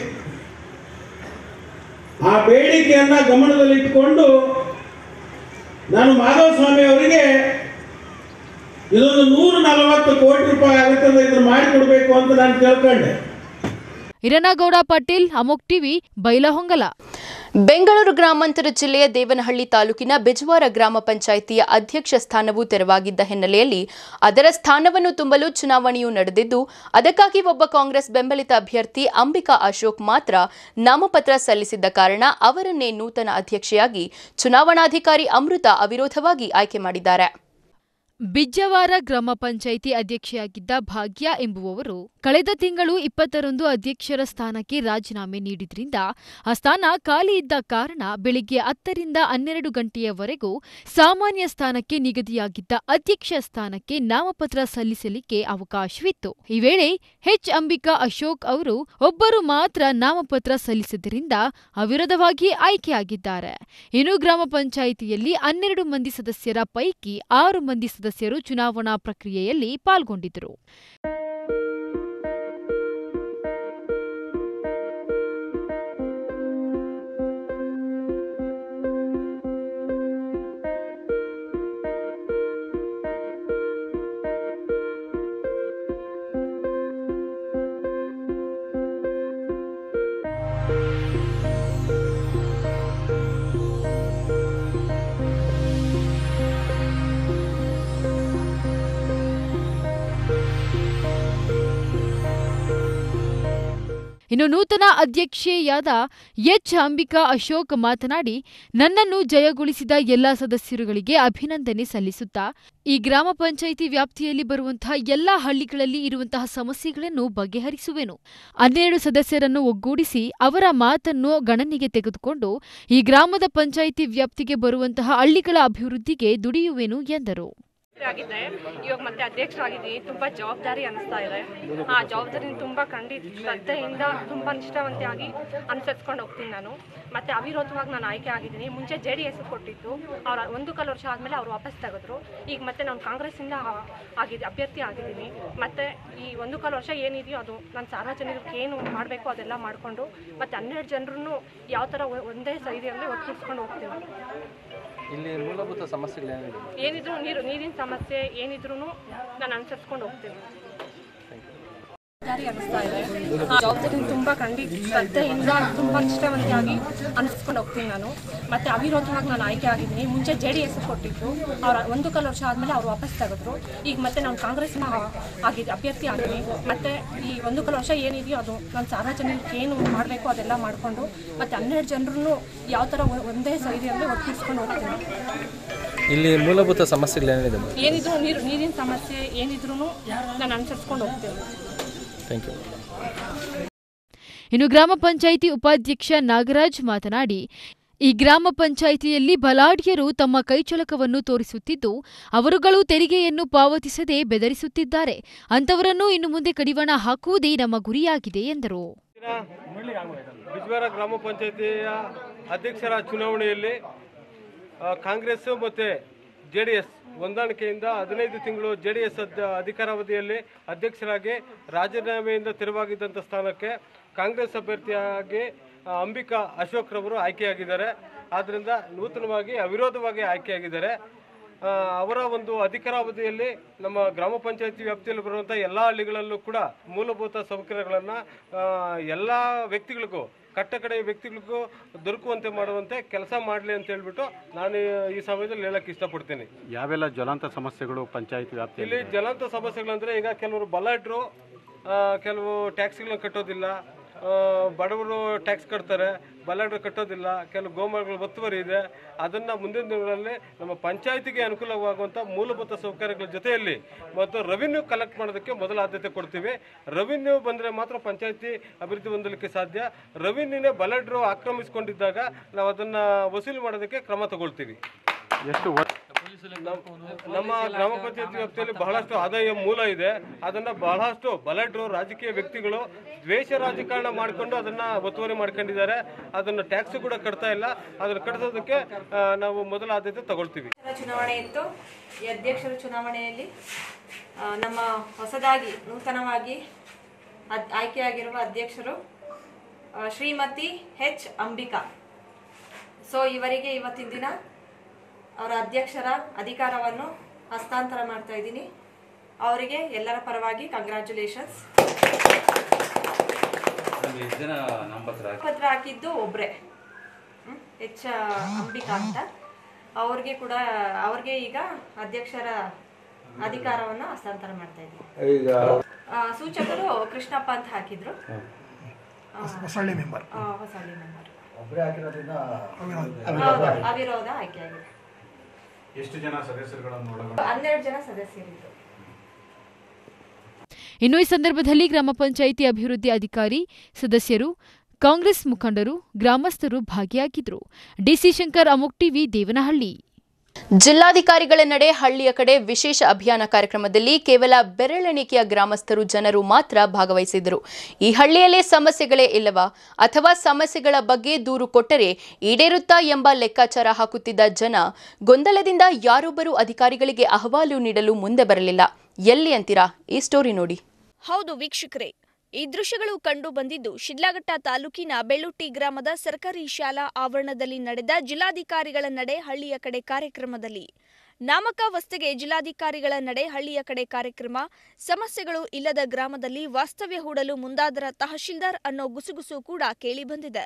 S11: ಆ ಬೇಡಿಕೆಯನ್ನ ಗಮನದಲ್ಲಿಟ್ಟುಕೊಂಡು ನಾನು ಮಾಧವಸ್ವಾಮಿ ಅವರಿಗೆ ಇದೊಂದು ನೂರ ನಲವತ್ತು ಕೋಟಿ ರೂಪಾಯಿ ಆಗುತ್ತದೆ ಇದನ್ನು ಮಾಡಿಕೊಡ್ಬೇಕು ಅಂತ ನಾನು ಕೇಳ್ಕೊಂಡೆ
S2: ಇರನಗೌಡ ಪಾಟೀಲ್ ಅಮೋಕ್ ಟಿವಿ ಬೈಲಹೊಂಗಲ
S1: ಬೆಂಗಳೂರು ಗ್ರಾಮಾಂತರ ಜಿಲ್ಲೆಯ ದೇವನಹಳ್ಳಿ ತಾಲೂಕಿನ ಬೆಜವಾರ ಗ್ರಾಮ ಪಂಚಾಯಿತಿಯ ಅಧ್ಯಕ್ಷ ಸ್ಥಾನವು ತೆರವಾಗಿದ್ದ ಹಿನ್ನೆಲೆಯಲ್ಲಿ ಅದರ ಸ್ಥಾನವನ್ನು ತುಂಬಲು ಚುನಾವಣೆಯು ನಡೆದಿದ್ದು ಅದಕ್ಕಾಗಿ ಒಬ್ಬ ಕಾಂಗ್ರೆಸ್ ಬೆಂಬಲಿತ ಅಭ್ಯರ್ಥಿ ಅಂಬಿಕಾ ಅಶೋಕ್ ಮಾತ್ರ ನಾಮಪತ್ರ ಸಲ್ಲಿಸಿದ್ದ ಕಾರಣ ಅವರನ್ನೇ ನೂತನ ಅಧ್ಯಕ್ಷೆಯಾಗಿ ಚುನಾವಣಾಧಿಕಾರಿ ಅಮೃತ ಅವಿರೋಧವಾಗಿ ಆಯ್ಕೆ ಮಾಡಿದ್ದಾರೆ
S2: ಬಿಜ್ಜವಾರ ಗ್ರಾಮ ಪಂಚಾಯಿತಿ ಅಧ್ಯಕ್ಷೆಯಾಗಿದ್ದ ಭಾಗ್ಯ ಎಂಬುವವರು ಕಳೆದ ತಿಂಗಳು ಇಪ್ಪತ್ತರಂದು ಅಧ್ಯಕ್ಷರ ಸ್ಥಾನಕ್ಕೆ ರಾಜೀನಾಮೆ ನೀಡಿದ್ರಿಂದ ಆ ಸ್ಥಾನ ಖಾಲಿ ಇದ್ದ ಕಾರಣ ಬೆಳಿಗ್ಗೆ ಹತ್ತರಿಂದ ಹನ್ನೆರಡು ಗಂಟೆಯವರೆಗೂ ಸಾಮಾನ್ಯ ಸ್ಥಾನಕ್ಕೆ ನಿಗದಿಯಾಗಿದ್ದ ಅಧ್ಯಕ್ಷ ಸ್ಥಾನಕ್ಕೆ ನಾಮಪತ್ರ ಸಲ್ಲಿಸಲಿಕ್ಕೆ ಅವಕಾಶವಿತ್ತು ಈ ವೇಳೆ ಎಚ್ ಅಂಬಿಕಾ ಅಶೋಕ್ ಅವರು ಒಬ್ಬರು ಮಾತ್ರ ನಾಮಪತ್ರ ಸಲ್ಲಿಸಿದ್ದರಿಂದ ಅವಿರೋಧವಾಗಿ ಆಯ್ಕೆಯಾಗಿದ್ದಾರೆ ಇನ್ನು ಗ್ರಾಮ ಪಂಚಾಯಿತಿಯಲ್ಲಿ ಹನ್ನೆರಡು ಮಂದಿ ಸದಸ್ಯರ ಪೈಕಿ ಆರು ಮಂದಿ ಸದಸ್ಯರು ಚುನಾವಣಾ ಪ್ರಕ್ರಿಯೆಯಲ್ಲಿ ಪಾಲ್ಗೊಂಡಿದ್ದರು ಇನ್ನು ನೂತನ ಅಧ್ಯಕ್ಷೆಯಾದ ಎಚ್ ಅಂಬಿಕಾ ಅಶೋಕ್ ಮಾತನಾಡಿ ನನ್ನನ್ನು ಜಯಗೊಳಿಸಿದ ಎಲ್ಲಾ ಸದಸ್ಯರುಗಳಿಗೆ ಅಭಿನಂದನೆ ಸಲ್ಲಿಸುತ್ತಾ ಈ ಗ್ರಾಮ ಪಂಚಾಯಿತಿ ವ್ಯಾಪ್ತಿಯಲ್ಲಿ ಬರುವಂತಹ ಎಲ್ಲಾ ಹಳ್ಳಿಗಳಲ್ಲಿ ಇರುವಂತಹ ಸಮಸ್ಯೆಗಳನ್ನು ಬಗೆಹರಿಸುವೆನು ಹನ್ನೆರಡು ಸದಸ್ಯರನ್ನು ಒಗ್ಗೂಡಿಸಿ ಅವರ ಮಾತನ್ನು ಗಣನೆಗೆ ತೆಗೆದುಕೊಂಡು ಈ ಗ್ರಾಮದ ಪಂಚಾಯಿತಿ ವ್ಯಾಪ್ತಿಗೆ ಬರುವಂತಹ ಹಳ್ಳಿಗಳ ಅಭಿವೃದ್ಧಿಗೆ ದುಡಿಯುವೆನು ಎಂದರು
S12: ಆಗಿದ್ದೆ ಇವಾಗ ಮತ್ತೆ ಅಧ್ಯಕ್ಷರಾಗಿದ್ದೀನಿ ತುಂಬಾ ಜವಾಬ್ದಾರಿ ಅನಿಸ್ತಾ ಇದೆ ಆ ಜವಾಬ್ದಾರಿ ತುಂಬಾ ಖಂಡಿತ ಶ್ರದ್ಧೆಯಿಂದ ತುಂಬಾ ನಿಷ್ಠಾವಂತಿಯಾಗಿ ಅನುಸರಿಸ್ಕೊಂಡು ಹೋಗ್ತೀನಿ ನಾನು ಮತ್ತೆ ಅವಿರೋಧವಾಗಿ ನಾನು ಆಯ್ಕೆ ಆಗಿದ್ದೀನಿ ಮುಂಚೆ ಜೆ ಡಿ ಎಸ್ ಕೊಟ್ಟಿತ್ತು ಅವ್ರ ಒಂದು ಕಾಲು ವರ್ಷ ಆದಮೇಲೆ ಅವ್ರು ವಾಪಸ್ ತೆಗೆದ್ರು ಈಗ ಮತ್ತೆ ನಾನು ಕಾಂಗ್ರೆಸ್ಸಿಂದ ಆಗಿದೆ ಅಭ್ಯರ್ಥಿ ಆಗಿದ್ದೀನಿ ಮತ್ತೆ ಈ ಒಂದು ಕಾಲು ವರ್ಷ ಏನಿದೆಯೋ ಅದು ನಾನು ಸಾರ್ವಜನಿಕರಿಗೆ ಏನು ಮಾಡಬೇಕು ಅದೆಲ್ಲ ಮಾಡಿಕೊಂಡು ಮತ್ತೆ ಹನ್ನೆರಡು ಜನರನ್ನು ಯಾವ ಥರ ಒಂದೇ ಸೈದಿಯಲ್ಲಿ ಒಟ್ಟಿಸ್ಕೊಂಡು ಹೋಗ್ತೀನಿ
S7: ಇಲ್ಲಿ ಮೂಲಭೂತ ಸಮಸ್ಯೆಗಳೇನಿದೆ
S12: ಏನಿದ್ರು ನೀರು ನೀರಿನ ಸಮಸ್ಯೆ ಏನಿದ್ರು ನಾನು ಅನುಸರಿಸ್ಕೊಂಡು ಹೋಗ್ತೀನಿ ಜವಾಬ್ದಾರಿ ಅನಿಸ್ತಾ ಇದೆ ಆ ಜವಾಬ್ದಾರಿ ತುಂಬಾ ಖಂಡಿತ ಶ್ರದ್ಧೆಯಿಂದ ತುಂಬಾ ನಿಷ್ಠಾವಂತಿಯಾಗಿ ಅನಿಸ್ಕೊಂಡು ಹೋಗ್ತೀನಿ ನಾನು ಮತ್ತೆ ಅವಿರೋಧವಾಗಿ ನಾನು ಆಯ್ಕೆ ಆಗಿದ್ದೀನಿ ಮುಂಚೆ ಜೆ ಡಿ ಎಸ್ ಕೊಟ್ಟಿತ್ತು ಅವ್ರ ಒಂದು ಕಾಲು ವರ್ಷ ಆದಮೇಲೆ ಅವ್ರು ವಾಪಸ್ ತೆಗೆದ್ರು ಈಗ ಮತ್ತೆ ನಾನು ಕಾಂಗ್ರೆಸ್ನ ಆಗಿದೆ ಅಭ್ಯರ್ಥಿ ಆಗಿದ್ದೀನಿ ಮತ್ತೆ ಈ ಒಂದು ಕಾಲು ವರ್ಷ ಏನಿದೆಯೋ ಅದು ನಾನು ಸಾರ್ವಜನಿಕರಿಗೆ ಏನು ಮಾಡಬೇಕು ಅದೆಲ್ಲ ಮಾಡಿಕೊಂಡು ಮತ್ತೆ ಹನ್ನೆರಡು ಜನರನ್ನು ಯಾವ ಥರ ಒಂದೇ ಸೈದಿಯಲ್ಲಿ ಒಟ್ಟಿಸ್ಕೊಂಡು ಹೋಗ್ತೀನಿ
S7: ಇಲ್ಲಿ ಮೂಲಭೂತ ಸಮಸ್ಯೆಗಳೇನಿದೆ
S12: ಏನಿದ್ರು ನೀರು ನೀರಿನ ಸಮಸ್ಯೆ ಏನಿದ್ರು ನಾನು ಅನುಸರಿಸ್ಕೊಂಡು ಹೋಗ್ತೀನಿ
S7: ಥ್ಯಾಂಕ್ ಯು
S2: ಇನ್ನು ಗ್ರಾಮ ಪಂಚಾಯಿತಿ ಉಪಾಧ್ಯಕ್ಷ ನಾಗರಾಜ್ ಮಾತನಾಡಿ ಈ ಗ್ರಾಮ ಪಂಚಾಯಿತಿಯಲ್ಲಿ ಬಲಾಢ್ಯರು ತಮ್ಮ ಕೈಚಳಕವನ್ನು ತೋರಿಸುತ್ತಿದ್ದು ಅವರುಗಳು ತೆರಿಗೆಯನ್ನು ಪಾವತಿಸದೆ ಬೆದರಿಸುತ್ತಿದ್ದಾರೆ ಅಂತವರನ್ನು ಇನ್ನು ಮುಂದೆ ಕಡಿವಾಣ ಹಾಕುವುದೇ ನಮ್ಮ ಗುರಿಯಾಗಿದೆ ಎಂದರು
S13: ಬಿಜ್ವಾರ ಗ್ರಾಮ ಪಂಚಾಯತಿಯ ಅಧ್ಯಕ್ಷರ ಚುನಾವಣೆಯಲ್ಲಿ ಆ, ಕಾಂಗ್ರೆಸ್ ಮತ್ತು ಜೆ ಡಿ ಎಸ್ ಹೊಂದಾಣಿಕೆಯಿಂದ ಹದಿನೈದು ತಿಂಗಳು ಜೆ ಡಿ ಎಸ್ ಅಧಿಕಾರಾವಧಿಯಲ್ಲಿ ಅಧ್ಯಕ್ಷರಾಗಿ ರಾಜೀನಾಮೆಯಿಂದ ತೆರವಾಗಿದ್ದಂಥ ಸ್ಥಾನಕ್ಕೆ ಕಾಂಗ್ರೆಸ್ ಅಭ್ಯರ್ಥಿಯಾಗಿ ಆ, ಅಂಬಿಕಾ ಅಶೋಕ್ ರವರು ಆಯ್ಕೆಯಾಗಿದ್ದಾರೆ ಆದ್ದರಿಂದ ನೂತನವಾಗಿ ಅವಿರೋಧವಾಗಿ ಆಯ್ಕೆಯಾಗಿದ್ದಾರೆ ಆ, ಅವರ ಒಂದು ಅಧಿಕಾರಾವಧಿಯಲ್ಲಿ ನಮ್ಮ ಗ್ರಾಮ ಪಂಚಾಯತಿ ವ್ಯಾಪ್ತಿಯಲ್ಲಿ ಬರುವಂಥ ಎಲ್ಲ ಹಳ್ಳಿಗಳಲ್ಲೂ ಕೂಡ ಮೂಲಭೂತ ಸೌಕರ್ಯಗಳನ್ನು ಎಲ್ಲ ವ್ಯಕ್ತಿಗಳಿಗೂ ಕಟ್ಟಕಡೆ ವ್ಯಕ್ತಿಗಳಿಗೂ ದೊರಕುವಂತೆ ಮಾಡುವಂತೆ ಕೆಲಸ ಮಾಡಲಿ ಅಂತ ಹೇಳ್ಬಿಟ್ಟು ನಾನು ಈ ಸಮಯದಲ್ಲಿ ಹೇಳಕ್ಕೆ ಇಷ್ಟಪಡ್ತೀನಿ
S14: ಯಾವೆಲ್ಲ ಜ್ವಲಂತ ಸಮಸ್ಯೆಗಳು ಪಂಚಾಯತ್ ವ್ಯಾಪ್ತಿಯಲ್ಲಿ
S13: ಇಲ್ಲಿ ಜ್ವಲಂತ ಸಮಸ್ಯೆಗಳಂದ್ರೆ ಈಗ ಕೆಲವರು ಬಲಾಢ್ಯರು ಆ, ಕೆಲವು ಟ್ಯಾಕ್ಸ್ಗಳನ್ನ ಕಟ್ಟೋದಿಲ್ಲ ಆ, ಬಡವರು ಟ್ಯಾಕ್ಸ್ ಕಟ್ತಾರೆ ಬಲಾಢ್ಯರು ಕಟ್ಟೋದಿಲ್ಲ ಕೆಲವು ಗೋಮಾಳಗಳು ಒತ್ತುವರಿ ಇದೆ ಅದನ್ನ ಮುಂದಿನ ದಿನಗಳಲ್ಲಿ ನಮ್ಮ ಪಂಚಾಯತಿಗೆ ಅನುಕೂಲವಾಗುವಂಥ ಮೂಲಭೂತ ಸೌಕರ್ಯಗಳ ಜೊತೆಯಲ್ಲಿ ಮತ್ತು ರೆವಿನ್ಯೂ ಕಲೆಕ್ಟ್ ಮಾಡೋದಕ್ಕೆ ಮೊದಲ ಆದ್ಯತೆ ಕೊಡ್ತೀವಿ ರೆವಿನ್ಯೂ ಬಂದರೆ ಮಾತ್ರ ಪಂಚಾಯತಿ ಅಭಿವೃದ್ಧಿ ಹೊಂದಲಿಕ್ಕೆ ಸಾಧ್ಯ ರೆವಿನ್ಯೂನೇ ಬಲಾಢ್ಯರು ಆಕ್ರಮಿಸಿಕೊಂಡಿದ್ದಾಗ ನಾವು ಅದನ್ನ ವಸೂಲಿ ಮಾಡೋದಕ್ಕೆ ಕ್ರಮ ತಗೊಳ್ತೀವಿ
S14: ಎಷ್ಟು
S13: ನಮ್ಮ ಗ್ರಾಮ ಪಂಚಾಯತಿ ವ್ಯಾಪ್ತಿಯಲ್ಲಿ ಬಹಳಷ್ಟು ಆದಾಯ ಮೂಲ ಇದೆ ಅದನ್ನ ಬಹಳಷ್ಟು ಬಲಾಢ್ಯರು ರಾಜಕೀಯ ವ್ಯಕ್ತಿಗಳು ದ್ವೇಷ ರಾಜಕಾರಣ ಮಾಡಿಕೊಂಡು ಅದನ್ನ ಒತ್ತುವರಿ ಮಾಡ್ಕೊಂಡಿದ್ದಾರೆ ಅದನ್ನ ಟ್ಯಾಕ್ಸ್ ಕೂಡ ಕಟ್ತಾ ಇಲ್ಲ ಅದನ್ನ ಕಟ್ಟಿಸೋದಕ್ಕೆ ಆ, ನಾವು ಮೊದಲ ಆದ್ಯತೆ ತಗೊಳ್ತೀವಿ
S15: ಚುನಾವಣೆ ಇತ್ತು ಈ ಅಧ್ಯಕ್ಷರ ಚುನಾವಣೆಯಲ್ಲಿ ಆ, ನಮ್ಮ ಹೊಸದಾಗಿ ನೂತನವಾಗಿ ಅದ್- ಆಯ್ಕೆಯಾಗಿರುವ ಅಧ್ಯಕ್ಷರು ಆ, ಶ್ರೀಮತಿ ಎಚ್ ಅಂಬಿಕಾ ಸೊ ಇವರಿಗೆ ಇವತ್ತಿನ ದಿನ ಅವರ ಅಧ್ಯಕ್ಷರ ಅಧಿಕಾರವನ್ನು ಹಸ್ತಾಂತರ ಮಾಡ್ತಾ ಇದ್ದೀನಿ ಅವರಿಗೆ ಎಲ್ಲರ ಪರವಾಗಿ ಕಂಗ್ರ್ಯಾಚುಲೇಷನ್ಸ್ ಪತ್ರ ಹಾಕಿದ್ದು ಒಬ್ರೆ ಹ್ಮ್? ಎಚ್ ಅಂಬಿಕಾ ಅಂತ ಅವ್ರಿಗೆ ಕೂಡ ಅವ್ರಿಗೆ ಈಗ ಅಧ್ಯಕ್ಷರ ಅಧಿಕಾರವನ್ನು ಹಸ್ತಾಂತರ ಮಾಡ್ತಾ ಇದ್ದೀನಿ
S6: ಈಗ
S15: ಆ, ಸೂಚಕರು ಕೃಷ್ಣಪ್ಪ ಅಂತ ಹಾಕಿದ್ರು ಆ,
S6: ಹೊಸಳ್ಳಿ ಮೆಂಬರ್
S15: ಆ, ಹೊಸಳ್ಳಿ ಮೆಂಬರ್
S6: ಒಬ್ಬರೇ ಹಾಕಿರೋದ್ರಿಂದ
S15: ಹೌದು, ಅವಿರೋಧ ಆಯ್ಕೆಯಾಗಿದೆ
S14: ಎಷ್ಟು ಜನ ಸದಸ್ಯರುಗಳನ್ನು ಒಳಗೊಂಡು
S15: ಹನ್ನೆರಡು ಜನ ಸದಸ್ಯರಿದ್ರು
S2: ಇನ್ನು ಈ ಸಂದರ್ಭದಲ್ಲಿ ಗ್ರಾಮ ಪಂಚಾಯಿತಿ ಅಭಿವೃದ್ಧಿ ಅಧಿಕಾರಿ ಸದಸ್ಯರು ಕಾಂಗ್ರೆಸ್ ಮುಖಂಡರು ಗ್ರಾಮಸ್ಥರು ಭಾಗಿಯಾಗಿದ್ದರು ಡಿಸಿ ಶಂಕರ್ ಅಮೋಕ್ ಟಿವಿ ದೇವನಹಳ್ಳಿ
S1: ಜಿಲ್ಲಾಧಿಕಾರಿಗಳ ನಡೆ ಹಳ್ಳಿಯ ಕಡೆ ವಿಶೇಷ ಅಭಿಯಾನ ಕಾರ್ಯಕ್ರಮದಲ್ಲಿ ಕೇವಲ ಬೆರಳೆಣಿಕೆಯ ಗ್ರಾಮಸ್ಥರು ಜನರು ಮಾತ್ರ ಭಾಗವಹಿಸಿದರು ಈ ಹಳ್ಳಿಯಲ್ಲೇ ಸಮಸ್ಯೆಗಳೇ ಇಲ್ಲವಾ ಅಥವಾ ಸಮಸ್ಯೆಗಳ ಬಗ್ಗೆ ದೂರು ಕೊಟ್ಟರೆ ಈಡೇರುತ್ತಾ ಎಂಬ ಲೆಕ್ಕಾಚಾರ ಹಾಕುತ್ತಿದ್ದ ಜನ ಗೊಂದಲದಿಂದ ಯಾರೊಬ್ಬರೂ ಅಧಿಕಾರಿಗಳಿಗೆ ಅಹವಾಲು ನೀಡಲು ಮುಂದೆ ಬರಲಿಲ್ಲ ಎಲ್ಲಿ ಅಂತೀರಾ ಈ ಸ್ಟೋರಿ ನೋಡಿ
S16: ಹೌದು ವೀಕ್ಷಕರೇ ಈ ದೃಶ್ಯಗಳು ಕಂಡು ಬಂದಿದ್ದು ಶಿಡ್ಲಘಟ್ಟ ತಾಲೂಕಿನ ಬೆಳ್ಳುಟ್ಟಿ ಗ್ರಾಮದ ಸರ್ಕಾರಿ ಶಾಲಾ ಆವರಣದಲ್ಲಿ ನಡೆದ ಜಿಲ್ಲಾಧಿಕಾರಿಗಳ ನಡೆ ಹಳ್ಳಿಯ ಕಡೆ ಕಾರ್ಯಕ್ರಮದಲ್ಲಿ ನಾಮಕಾವಸ್ಥೆಗೆ ಜಿಲ್ಲಾಧಿಕಾರಿಗಳ ನಡೆ ಹಳ್ಳಿಯ ಕಡೆ ಕಾರ್ಯಕ್ರಮ ಸಮಸ್ಯೆಗಳು ಇಲ್ಲದ ಗ್ರಾಮದಲ್ಲಿ ವಾಸ್ತವ್ಯ ಹೂಡಲು ಮುಂದಾದರ ತಹಶೀಲ್ದಾರ್ ಅನ್ನೋ ಗುಸುಗುಸು ಕೂಡ ಕೇಳಿಬಂದಿದೆ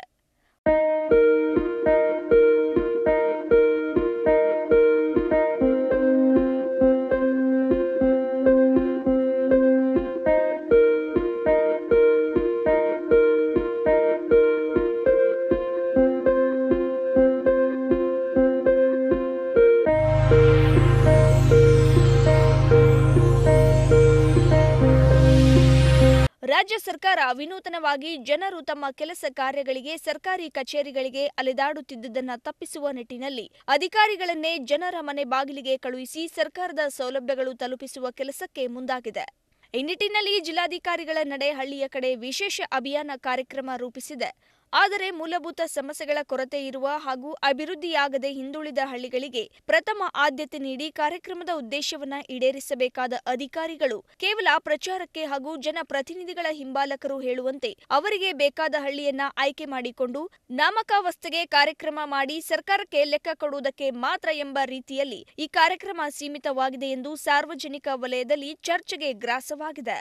S16: ರಾಜ್ಯ ಸರ್ಕಾರ ವಿನೂತನವಾಗಿ ಜನರು ತಮ್ಮ ಕೆಲಸ ಕಾರ್ಯಗಳಿಗೆ ಸರ್ಕಾರಿ ಕಚೇರಿಗಳಿಗೆ ಅಲೆದಾಡುತ್ತಿದ್ದುದನ್ನ ತಪ್ಪಿಸುವ ನಿಟ್ಟಿನಲ್ಲಿ ಅಧಿಕಾರಿಗಳನ್ನೇ ಜನರ ಮನೆ ಬಾಗಿಲಿಗೆ ಕಳುಹಿಸಿ ಸರ್ಕಾರದ ಸೌಲಭ್ಯಗಳು ತಲುಪಿಸುವ ಕೆಲಸಕ್ಕೆ ಮುಂದಾಗಿದೆ ಈ ನಿಟ್ಟಿನಲ್ಲಿ ಜಿಲ್ಲಾಧಿಕಾರಿಗಳ ನಡೆ ಹಳ್ಳಿಯ ಕಡೆ ವಿಶೇಷ ಅಭಿಯಾನ ಕಾರ್ಯಕ್ರಮ ರೂಪಿಸಿದೆ ಆದರೆ ಮೂಲಭೂತ ಸಮಸ್ಯೆಗಳ ಕೊರತೆ ಇರುವ ಹಾಗೂ ಅಭಿವೃದ್ಧಿಯಾಗದೆ ಹಿಂದುಳಿದ ಹಳ್ಳಿಗಳಿಗೆ ಪ್ರಥಮ ಆದ್ಯತೆ ನೀಡಿ ಕಾರ್ಯಕ್ರಮದ ಉದ್ದೇಶವನ್ನ ಈಡೇರಿಸಬೇಕಾದ ಅಧಿಕಾರಿಗಳು ಕೇವಲ ಪ್ರಚಾರಕ್ಕೆ ಹಾಗೂ ಜನಪ್ರತಿನಿಧಿಗಳ ಹಿಂಬಾಲಕರು ಹೇಳುವಂತೆ ಅವರಿಗೆ ಬೇಕಾದ ಹಳ್ಳಿಯನ್ನ ಆಯ್ಕೆ ಮಾಡಿಕೊಂಡು ನಾಮಕಾವಸ್ಥೆಗೆ ಕಾರ್ಯಕ್ರಮ ಮಾಡಿ ಸರ್ಕಾರಕ್ಕೆ ಲೆಕ್ಕ ಕೊಡುವುದಕ್ಕೆ ಮಾತ್ರ ಎಂಬ ರೀತಿಯಲ್ಲಿ ಈ ಕಾರ್ಯಕ್ರಮ ಸೀಮಿತವಾಗಿದೆ ಎಂದು ಸಾರ್ವಜನಿಕ ವಲಯದಲ್ಲಿ ಚರ್ಚೆಗೆ ಗ್ರಾಸವಾಗಿದೆ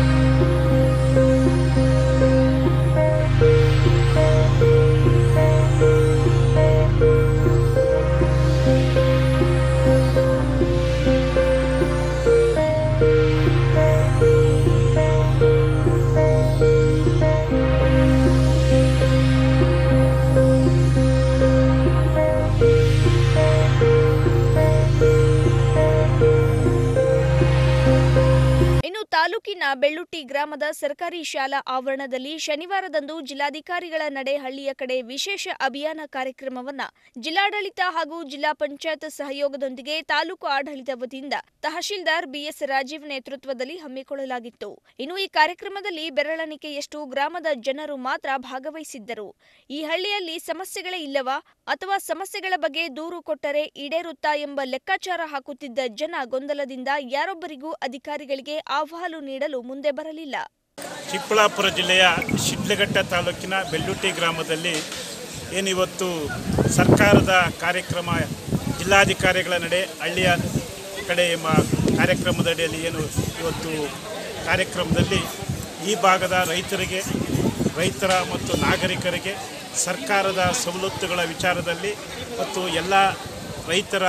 S16: ಇನ್ನು ತಾಲೂಕಿನ ಬೆಳ್ಳುಟ್ಟಿ ಗ್ರಾಮದ ಸರ್ಕಾರಿ ಶಾಲಾ ಆವರಣದಲ್ಲಿ ಶನಿವಾರದಂದು ಜಿಲ್ಲಾಧಿಕಾರಿಗಳ ನಡೆ ಹಳ್ಳಿಯ ಕಡೆ ವಿಶೇಷ ಅಭಿಯಾನ ಕಾರ್ಯಕ್ರಮವನ್ನ ಜಿಲ್ಲಾಡಳಿತ ಹಾಗೂ ಜಿಲ್ಲಾ ಪಂಚಾಯತ್ ಸಹಯೋಗದೊಂದಿಗೆ ತಾಲೂಕು ಆಡಳಿತ ವತಿಯಿಂದ ತಹಶೀಲ್ದಾರ್ ಬಿಎಸ್ ರಾಜೀವ್ ನೇತೃತ್ವದಲ್ಲಿ ಹಮ್ಮಿಕೊಳ್ಳಲಾಗಿತ್ತು ಇನ್ನು ಈ ಕಾರ್ಯಕ್ರಮದಲ್ಲಿ ಬೆರಳೆಣಿಕೆಯಷ್ಟು ಗ್ರಾಮದ ಜನರು ಮಾತ್ರ ಭಾಗವಹಿಸಿದ್ದರು ಈ ಹಳ್ಳಿಯಲ್ಲಿ ಸಮಸ್ಯೆಗಳೇ ಇಲ್ಲವಾ ಅಥವಾ ಸಮಸ್ಯೆಗಳ ಬಗ್ಗೆ ದೂರು ಕೊಟ್ಟರೆ ಈಡೇರುತ್ತಾ ಎಂಬ ಲೆಕ್ಕಾಚಾರ ಹಾಕುತ್ತಿದ್ದ ಜನ ಗೊಂದಲದಿಂದ ಯಾರೊಬ್ಬರಿಗೂ ಅಧಿಕಾರಿಗಳಿಗೆ ಅಹವಾಲು ನೀಡಲು ಮುಂದೆ ಬರಲಿಲ್ಲ
S17: ಚಿಕ್ಕಬಳ್ಳಾಪುರ ಜಿಲ್ಲೆಯ ಶಿಡ್ಲಘಟ್ಟ ತಾಲೂಕಿನ ಬೆಳ್ಳುಟ್ಟಿ ಗ್ರಾಮದಲ್ಲಿ ಏನಿವತ್ತು ಸರ್ಕಾರದ ಕಾರ್ಯಕ್ರಮ ಜಿಲ್ಲಾಧಿಕಾರಿಗಳ ನಡೆ ಹಳ್ಳಿಯ ಕಡೆ ಎಂಬ ಕಾರ್ಯಕ್ರಮದಡಿಯಲ್ಲಿ ಏನು ಇವತ್ತು ಕಾರ್ಯಕ್ರಮದಲ್ಲಿ ಈ ಭಾಗದ ರೈತರಿಗೆ ರೈತರ ಮತ್ತು ನಾಗರಿಕರಿಗೆ ಸರ್ಕಾರದ ಸವಲತ್ತುಗಳ ವಿಚಾರದಲ್ಲಿ ಮತ್ತು ಎಲ್ಲ ರೈತರ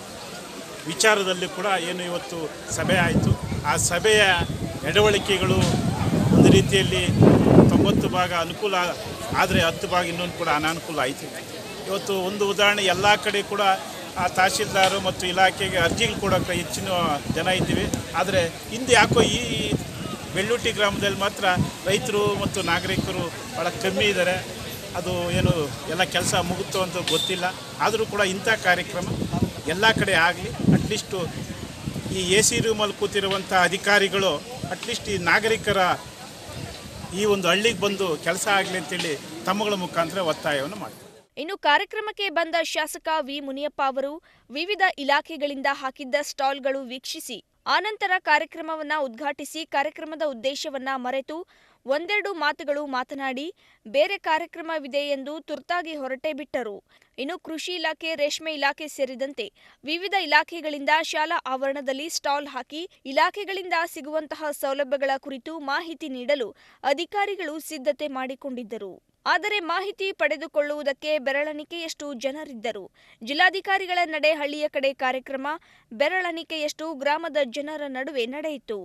S17: ವಿಚಾರದಲ್ಲಿ ಕೂಡ ಏನು ಇವತ್ತು ಸಭೆ ಆಯಿತು ಆ ಸಭೆಯ ನಡವಳಿಕೆಗಳು ಒಂದು ರೀತಿಯಲ್ಲಿ ತೊಂಬತ್ತು ಭಾಗ ಅನುಕೂಲ ಆದರೆ ಹತ್ತು ಭಾಗ ಇನ್ನೊಂದು ಕೂಡ ಅನಾನುಕೂಲ ಆಯಿತು ಇವತ್ತು ಒಂದು ಉದಾಹರಣೆ ಎಲ್ಲ ಕಡೆ ಕೂಡ ಆ ತಹಶೀಲ್ದಾರು ಮತ್ತು ಇಲಾಖೆಗೆ ಅರ್ಜಿಗಳು ಕೊಡೋಕ್ಕೆ ಹೆಚ್ಚಿನ ಜನ ಇದ್ದೀವಿ ಆದರೆ ಹಿಂದೆ ಯಾಕೋ ಈ ಬೆಳ್ಳುಟ್ಟಿ ಗ್ರಾಮದಲ್ಲಿ ಮಾತ್ರ ರೈತರು ಮತ್ತು ನಾಗರಿಕರು ಭಾಳ ಕಮ್ಮಿ ಇದ್ದಾರೆ ಅದು ಏನು ಎಲ್ಲ ಕೆಲಸ ಮುಗುತ್ತೋ ಅಂತ ಗೊತ್ತಿಲ್ಲ ಆದರೂ ಕೂಡ ಇಂಥ ಕಾರ್ಯಕ್ರಮ ಎಲ್ಲ ಕಡೆ ಆಗಲಿ ಅಟ್ಲೀಸ್ಟು ಈ ಎ ಸಿ ರೂಮಲ್ಲಿ ಕೂತಿರುವಂಥ ಅಧಿಕಾರಿಗಳು ಅಟ್ಲೀಸ್ಟ್ ಈ ನಾಗರಿಕರ ಈ ಒಂದು ಹಳ್ಳಿಗೆ ಬಂದು ಕೆಲಸ ಆಗಲಿ ಅಂತೇಳಿ ತಮ್ಮಗಳ ಮುಖಾಂತರ ಒತ್ತಾಯವನ್ನು ಮಾಡ್ತಾರೆ
S16: ಇನ್ನು ಕಾರ್ಯಕ್ರಮಕ್ಕೆ ಬಂದ ಶಾಸಕ ವಿ ಮುನಿಯಪ್ಪ ಅವರು ವಿವಿಧ ಇಲಾಖೆಗಳಿಂದ ಹಾಕಿದ್ದ ಸ್ಟಾಲ್ಗಳು ವೀಕ್ಷಿಸಿ ಆನಂತರ ಕಾರ್ಯಕ್ರಮವನ್ನ ಉದ್ಘಾಟಿಸಿ ಕಾರ್ಯಕ್ರಮದ ಉದ್ದೇಶವನ್ನ ಮರೆತು ಒಂದೆರಡು ಮಾತುಗಳು ಮಾತನಾಡಿ ಬೇರೆ ಕಾರ್ಯಕ್ರಮವಿದೆ ಎಂದು ತುರ್ತಾಗಿ ಹೊರಟೇ ಬಿಟ್ಟರು ಇನ್ನು ಕೃಷಿ ಇಲಾಖೆ ರೇಷ್ಮೆ ಇಲಾಖೆ ಸೇರಿದಂತೆ ವಿವಿಧ ಇಲಾಖೆಗಳಿಂದ ಶಾಲಾ ಆವರಣದಲ್ಲಿ ಸ್ಟಾಲ್ ಹಾಕಿ ಇಲಾಖೆಗಳಿಂದ ಸಿಗುವಂತಹ ಸೌಲಭ್ಯಗಳ ಕುರಿತು ಮಾಹಿತಿ ನೀಡಲು ಅಧಿಕಾರಿಗಳು ಸಿದ್ಧತೆ ಮಾಡಿಕೊಂಡಿದ್ದರು ಆದರೆ ಮಾಹಿತಿ ಪಡೆದುಕೊಳ್ಳುವುದಕ್ಕೆ ಬೆರಳೆಣಿಕೆಯಷ್ಟು ಜನರಿದ್ದರು ಜಿಲ್ಲಾಧಿಕಾರಿಗಳ ನಡೆ ಹಳ್ಳಿಯ ಕಡೆ ಕಾರ್ಯಕ್ರಮ ಬೆರಳೆಣಿಕೆಯಷ್ಟು ಗ್ರಾಮದ ಜನರ ನಡುವೆ ನಡೆಯಿತು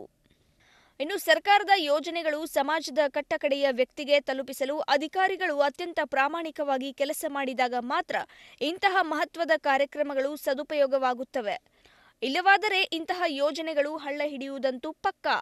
S16: ಇನ್ನು ಸರ್ಕಾರದ ಯೋಜನೆಗಳು ಸಮಾಜದ ಕಟ್ಟಕಡೆಯ ವ್ಯಕ್ತಿಗೆ ತಲುಪಿಸಲು ಅಧಿಕಾರಿಗಳು ಅತ್ಯಂತ ಪ್ರಾಮಾಣಿಕವಾಗಿ ಕೆಲಸ ಮಾಡಿದಾಗ ಮಾತ್ರ ಇಂತಹ ಮಹತ್ವದ ಕಾರ್ಯಕ್ರಮಗಳು ಸದುಪಯೋಗವಾಗುತ್ತವೆ ಇಲ್ಲವಾದರೆ ಇಂತಹ ಯೋಜನೆಗಳು ಹಳ್ಳ ಹಿಡಿಯುವುದಂತೂ ಪಕ್ಕಾ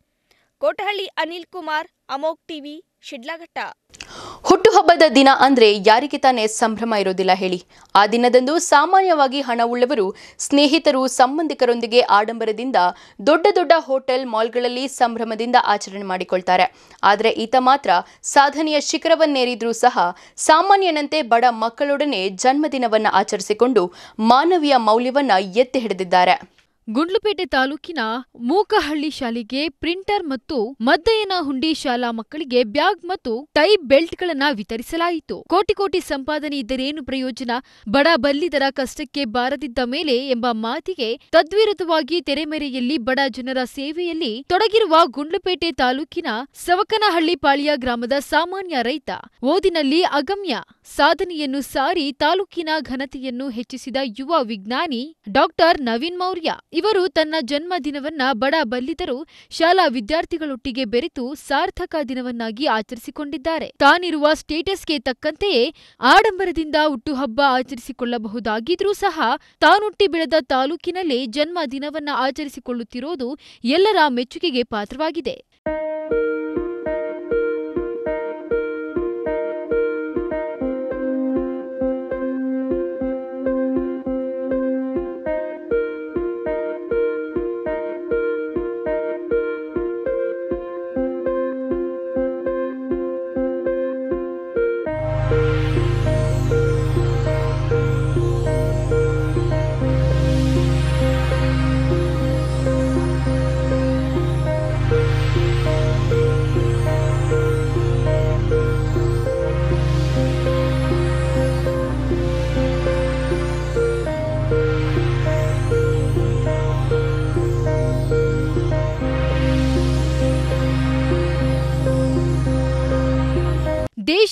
S16: ಕೋಟಹಳ್ಳಿ ಅನಿಲ್ ಕುಮಾರ್ ಅಮೋಕ್ ಟಿವಿ ಶಿಡ್ಲಘಟ್ಟ
S1: ಹುಟ್ಟುಹಬ್ಬದ ದಿನ ಅಂದ್ರೆ ಯಾರಿಗೆ ತಾನೇ ಸಂಭ್ರಮ ಇರೋದಿಲ್ಲ ಹೇಳಿ ಆ ದಿನದಂದು ಸಾಮಾನ್ಯವಾಗಿ ಹಣವುಳ್ಳವರು ಸ್ನೇಹಿತರು ಸಂಬಂಧಿಕರೊಂದಿಗೆ ಆಡಂಬರದಿಂದ ದೊಡ್ಡ ದೊಡ್ಡ ಹೋಟೆಲ್ ಮಾಲ್ಗಳಲ್ಲಿ ಸಂಭ್ರಮದಿಂದ ಆಚರಣೆ ಮಾಡಿಕೊಳ್ತಾರೆ ಆದರೆ ಈತ ಮಾತ್ರ ಸಾಧನೆಯ ಶಿಖರವನ್ನೇರಿದ್ರೂ ಸಹ ಸಾಮಾನ್ಯನಂತೆ ಬಡ ಮಕ್ಕಳೊಡನೆ ಜನ್ಮದಿನವನ್ನ ಆಚರಿಸಿಕೊಂಡು ಮಾನವೀಯ ಮೌಲ್ಯವನ್ನ ಎತ್ತಿ ಹಿಡಿದಿದ್ದಾರೆ
S2: ಗುಂಡ್ಲುಪೇಟೆ ತಾಲೂಕಿನ ಮೂಕಹಳ್ಳಿ ಶಾಲೆಗೆ ಪ್ರಿಂಟರ್ ಮತ್ತು ಮದ್ದಯ್ಯನ ಹುಂಡಿ ಶಾಲಾ ಮಕ್ಕಳಿಗೆ ಬ್ಯಾಗ್ ಮತ್ತು ಟೈ ಬೆಲ್ಟ್ಗಳನ್ನ ವಿತರಿಸಲಾಯಿತು ಕೋಟಿ ಕೋಟಿ ಸಂಪಾದನೆ ಇದ್ದರೇನು ಪ್ರಯೋಜನ ಬಡ ಬಲ್ಲಿದರ ಕಷ್ಟಕ್ಕೆ ಬಾರದಿದ್ದ ಮೇಲೆ ಎಂಬ ಮಾತಿಗೆ ತದ್ವಿರುದ್ಧವಾಗಿ ತೆರೆಮೆರೆಯಲ್ಲಿ ಬಡ ಜನರ ಸೇವೆಯಲ್ಲಿ ತೊಡಗಿರುವ ಗುಂಡ್ಲುಪೇಟೆ ತಾಲೂಕಿನ ಸವಕನಹಳ್ಳಿ ಪಾಳ್ಯ ಗ್ರಾಮದ ಸಾಮಾನ್ಯ ರೈತ ಓದಿನಲ್ಲಿ ಅಗಮ್ಯ ಸಾಧನೆಯನ್ನು ಸಾರಿ ತಾಲೂಕಿನ ಘನತೆಯನ್ನು ಹೆಚ್ಚಿಸಿದ ಯುವ ವಿಜ್ಞಾನಿ ಡಾಕ್ಟರ್ ನವೀನ್ ಮೌರ್ಯ ಇವರು ತನ್ನ ಜನ್ಮ ದಿನವನ್ನ ಬಡ ಬಲ್ಲಿದರು ಶಾಲಾ ವಿದ್ಯಾರ್ಥಿಗಳೊಟ್ಟಿಗೆ ಬೆರೆತು ಸಾರ್ಥಕ ದಿನವನ್ನಾಗಿ ಆಚರಿಸಿಕೊಂಡಿದ್ದಾರೆ ತಾನಿರುವ ಸ್ಟೇಟಸ್ಗೆ ತಕ್ಕಂತೆಯೇ ಆಡಂಬರದಿಂದ ಹುಟ್ಟುಹಬ್ಬ ಆಚರಿಸಿಕೊಳ್ಳಬಹುದಾಗಿದ್ರೂ ಸಹ ತಾನುಟ್ಟಿ ಬೆಳೆದ ತಾಲೂಕಿನಲ್ಲೇ ಜನ್ಮ ದಿನವನ್ನ ಆಚರಿಸಿಕೊಳ್ಳುತ್ತಿರೋದು ಎಲ್ಲರ ಮೆಚ್ಚುಗೆಗೆ ಪಾತ್ರವಾಗಿದೆ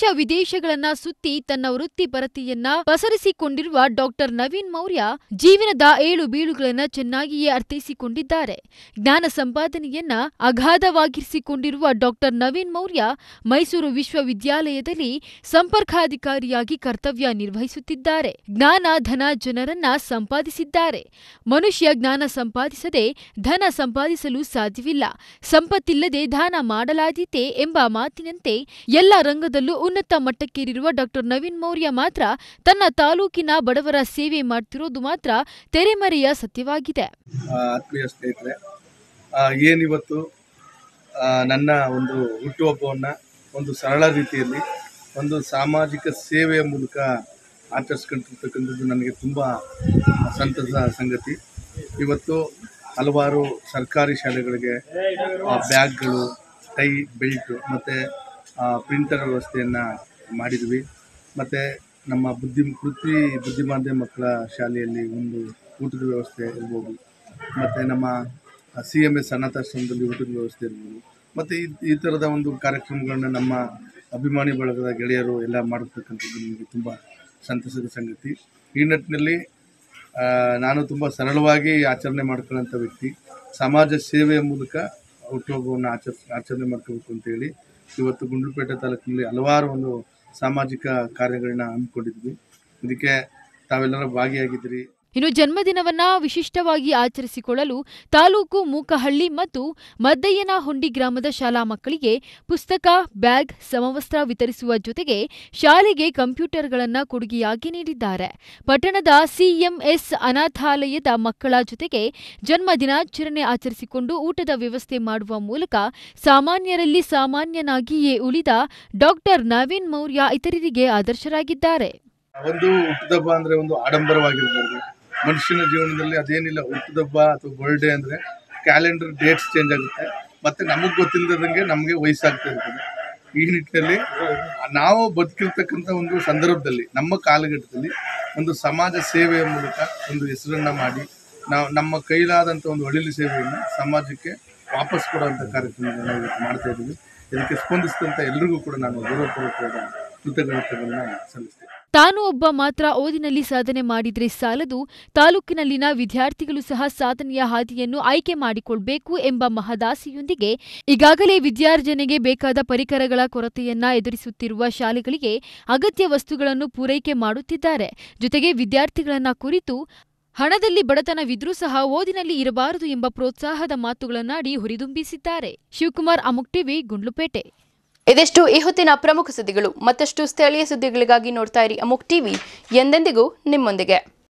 S2: ವಿದೇಶಗಳನ್ನ ಸುತ್ತಿ ತನ್ನ ವೃತ್ತಿಪರತೆಯನ್ನ ಪಸರಿಸಿಕೊಂಡಿರುವ ಡಾಕ್ಟರ್ ನವೀನ್ ಮೌರ್ಯ ಜೀವನದ ಏಳು ಬೀಳುಗಳನ್ನ ಚೆನ್ನಾಗಿಯೇ ಅರ್ಥೈಸಿಕೊಂಡಿದ್ದಾರೆ ಜ್ಞಾನ ಸಂಪಾದನೆಯನ್ನ ಅಗಾಧವಾಗಿರಿಸಿಕೊಂಡಿರುವ ಡಾಕ್ಟರ್ ನವೀನ್ ಮೌರ್ಯ ಮೈಸೂರು ವಿಶ್ವವಿದ್ಯಾಲಯದಲ್ಲಿ ಸಂಪರ್ಕಾಧಿಕಾರಿಯಾಗಿ ಕರ್ತವ್ಯ ನಿರ್ವಹಿಸುತ್ತಿದ್ದಾರೆ ಜ್ಞಾನ ಧನ ಜನರನ್ನ ಸಂಪಾದಿಸಿದ್ದಾರೆ ಮನುಷ್ಯ ಜ್ಞಾನ ಸಂಪಾದಿಸದೆ ಧನ ಸಂಪಾದಿಸಲು ಸಾಧ್ಯವಿಲ್ಲ ಸಂಪತ್ತಿಲ್ಲದೆ ದಾನ ಮಾಡಲಾದೀತೆ ಎಂಬ ಮಾತಿನಂತೆ ಎಲ್ಲ ರಂಗದಲ್ಲೂ ಉನ್ನತ ಮಟ್ಟಕ್ಕೇರಿರುವ ಡಾಕ್ಟರ್ ನವೀನ್ ಮೌರ್ಯ ಮಾತ್ರ ತನ್ನ ತಾಲೂಕಿನ ಬಡವರ ಸೇವೆ ಮಾಡ್ತಿರೋದು ಮಾತ್ರ ತೆರೆಮರೆಯ ಸತ್ಯವಾಗಿದೆ
S18: ಆ, ಆತ್ಮೀಯ ಸ್ನೇಹಿತರೆ ಆ, ಏನಿವತ್ತು ಆ, ನನ್ನ ಒಂದು ಹುಟ್ಟುಹಬ್ಬವನ್ನು ಒಂದು ಸರಳ ರೀತಿಯಲ್ಲಿ ಒಂದು ಸಾಮಾಜಿಕ ಸೇವೆಯ ಮೂಲಕ ಆಚರಿಸ್ಕೊಂಡಿರ್ತಕ್ಕಂಥದ್ದು ನನಗೆ ತುಂಬ ಸಂತಸ ಸಂಗತಿ ಇವತ್ತು ಹಲವಾರು ಸರ್ಕಾರಿ ಶಾಲೆಗಳಿಗೆ ಆ, ಬ್ಯಾಗ್ಗಳು ಟೈ ಬೆಲ್ಟು ಮತ್ತು ಪ್ರಿಂಟರ್ ವ್ಯವಸ್ಥೆಯನ್ನು ಮಾಡಿದ್ವಿ ಮತ್ತು ನಮ್ಮ ಬುದ್ಧಿ ಪೃಥ್ವಿ ಬುದ್ಧಿಮಾಂದ್ಯ ಮಕ್ಕಳ ಶಾಲೆಯಲ್ಲಿ ಒಂದು ಊಟದ ವ್ಯವಸ್ಥೆ ಇರ್ಬೋದು ಮತ್ತು ನಮ್ಮ ಸಿ ಎಮ್ ಎಸ್ ಅನಾಥಾಶ್ರಮದಲ್ಲಿ ಊಟದ ವ್ಯವಸ್ಥೆ ಇರ್ಬೋದು ಮತ್ತು ಈ ಈ ಥರದ ಒಂದು ಕಾರ್ಯಕ್ರಮಗಳನ್ನ ನಮ್ಮ ಅಭಿಮಾನಿ ಬಳಗದ ಗೆಳೆಯರು ಎಲ್ಲ ಮಾಡಿರ್ತಕ್ಕಂಥದ್ದು ನನಗೆ ತುಂಬ ಸಂತಸದ ಸಂಗತಿ ಈ ನಿಟ್ಟಿನಲ್ಲಿ ಆ, ನಾನು ತುಂಬ ಸರಳವಾಗಿ ಆಚರಣೆ ಮಾಡ್ಕೊಳ್ಳೋಂಥ ವ್ಯಕ್ತಿ ಸಮಾಜ ಸೇವೆಯ ಮೂಲಕ ಹುಟ್ಟುಹಬ್ಬವನ್ನು ಆಚರಿಸ್ ಆಚರಣೆ ಮಾಡ್ಕೋಬೇಕು ಅಂತೇಳಿ ಇವತ್ತು ಗುಂಡ್ಲುಪೇಟೆ ತಾಲೂಕಿನಲ್ಲಿ ಹಲವಾರು ಒಂದು ಸಾಮಾಜಿಕ ಕಾರ್ಯಗಳನ್ನ ಹಮ್ಮಿಕೊಂಡಿದ್ವಿ ಇದಕ್ಕೆ ತಾವೆಲ್ಲರೂ ಭಾಗಿಯಾಗಿದ್ದೀರಿ
S2: ಇನ್ನು ಜನ್ಮದಿನವನ್ನ ವಿಶಿಷ್ಟವಾಗಿ ಆಚರಿಸಿಕೊಳ್ಳಲು ತಾಲೂಕು ಮೂಕಹಳ್ಳಿ ಮತ್ತು ಮದ್ದಯ್ಯನಹುಂಡಿ ಗ್ರಾಮದ ಶಾಲಾ ಮಕ್ಕಳಿಗೆ ಪುಸ್ತಕ ಬ್ಯಾಗ್ ಸಮವಸ್ತ್ರ ವಿತರಿಸುವ ಜೊತೆಗೆ ಶಾಲೆಗೆ ಕಂಪ್ಯೂಟರ್ಗಳನ್ನ ಕೊಡುಗೆಯಾಗಿ ನೀಡಿದ್ದಾರೆ ಪಟ್ಟಣದ ಸಿಎಂಎಸ್ ಅನಾಥಾಲಯದ ಮಕ್ಕಳ ಜೊತೆಗೆ ಜನ್ಮ ದಿನಾಚರಣೆ ಆಚರಿಸಿಕೊಂಡು ಊಟದ ವ್ಯವಸ್ಥೆ ಮಾಡುವ ಮೂಲಕ ಸಾಮಾನ್ಯರಲ್ಲಿ ಸಾಮಾನ್ಯನಾಗಿಯೇ ಉಳಿದ ಡಾಕ್ಟರ್ ನವೀನ್ ಮೌರ್ಯ ಇತರರಿಗೆ ಆದರ್ಶರಾಗಿದ್ದಾರೆ
S18: ಒಂದು ಹುಟ್ಟುದಬ್ಬ ಅಂದರೆ ಒಂದು ಆಡಂಬರವಾಗಿರ್ಬೋದು ಮನುಷ್ಯನ ಜೀವನದಲ್ಲಿ ಅದೇನಿಲ್ಲ ಹುಟ್ಟುದಬ್ಬ ಅಥವಾ ಬರ್ಡೇ ಅಂದರೆ ಕ್ಯಾಲೆಂಡರ್ ಡೇಟ್ಸ್ ಚೇಂಜ್ ಆಗುತ್ತೆ ಮತ್ತು ನಮಗೆ ಗೊತ್ತಿಲ್ಲದಂಗೆ ನಮಗೆ ವಯಸ್ಸಾಗ್ತಾ ಇರ್ತದೆ ಈ ನಿಟ್ಟಿನಲ್ಲಿ ನಾವು ಬದುಕಿರ್ತಕ್ಕಂಥ ಒಂದು ಸಂದರ್ಭದಲ್ಲಿ ನಮ್ಮ ಕಾಲಘಟ್ಟದಲ್ಲಿ ಒಂದು ಸಮಾಜ ಸೇವೆಯ ಮೂಲಕ ಒಂದು ಹೆಸರನ್ನು ಮಾಡಿ ನಾವು ನಮ್ಮ ಕೈಲಾದಂಥ ಒಂದು ಒಳ್ಳೆಯ ಸೇವೆಯನ್ನು ಸಮಾಜಕ್ಕೆ ವಾಪಸ್ ಕೊಡುವಂಥ ಕಾರ್ಯಕ್ರಮಗಳನ್ನ ಇವತ್ತು ಮಾಡ್ತಾ ಇದ್ದೀವಿ ಇದಕ್ಕೆ ಸ್ಪಂದಿಸಿದಂಥ ಎಲ್ರಿಗೂ ಕೂಡ ನಾನು ಗೌರವಪೂರ್ವಕವಾದ ಕೃತಜ್ಞತೆಗಳನ್ನ ಸಲ್ಲಿಸ್ತೇನೆ
S2: ತಾನು ಒಬ್ಬ ಮಾತ್ರ ಓದಿನಲ್ಲಿ ಸಾಧನೆ ಮಾಡಿದ್ರೆ ಸಾಲದು ತಾಲೂಕಿನಲ್ಲಿನ ವಿದ್ಯಾರ್ಥಿಗಳು ಸಹ ಸಾಧನೆಯ ಹಾದಿಯನ್ನು ಆಯ್ಕೆ ಮಾಡಿಕೊಳ್ಬೇಕು ಎಂಬ ಮಹದಾಸೆಯೊಂದಿಗೆ ಈಗಾಗಲೇ ವಿದ್ಯಾರ್ಜನೆಗೆ ಬೇಕಾದ ಪರಿಕರಗಳ ಕೊರತೆಯನ್ನ ಎದುರಿಸುತ್ತಿರುವ ಶಾಲೆಗಳಿಗೆ ಅಗತ್ಯ ವಸ್ತುಗಳನ್ನು ಪೂರೈಕೆ ಮಾಡುತ್ತಿದ್ದಾರೆ ಜೊತೆಗೆ ವಿದ್ಯಾರ್ಥಿಗಳನ್ನ ಕುರಿತು ಹಣದಲ್ಲಿ ಬಡತನವಿದ್ರೂ ಸಹ ಓದಿನಲ್ಲಿ ಇರಬಾರದು ಎಂಬ ಪ್ರೋತ್ಸಾಹದ ಮಾತುಗಳನ್ನಾಡಿ ಹುರಿದುಂಬಿಸಿದ್ದಾರೆ ಶಿವಕುಮಾರ್ ಅಮುಕ್ ಟಿವಿ ಗುಂಡ್ಲುಪೇಟೆ
S1: ಇದಿಷ್ಟು ಈ ಹೊತ್ತಿನ ಪ್ರಮುಖ ಸುದ್ದಿಗಳು ಮತ್ತಷ್ಟು ಸ್ಥಳೀಯ ಸುದ್ದಿಗಳಿಗಾಗಿ ನೋಡ್ತಾ ಇರಿ ಅಮುಕ್ ಟಿವಿ ಎಂದೆಂದಿಗೂ ನಿಮ್ಮೊಂದಿಗೆ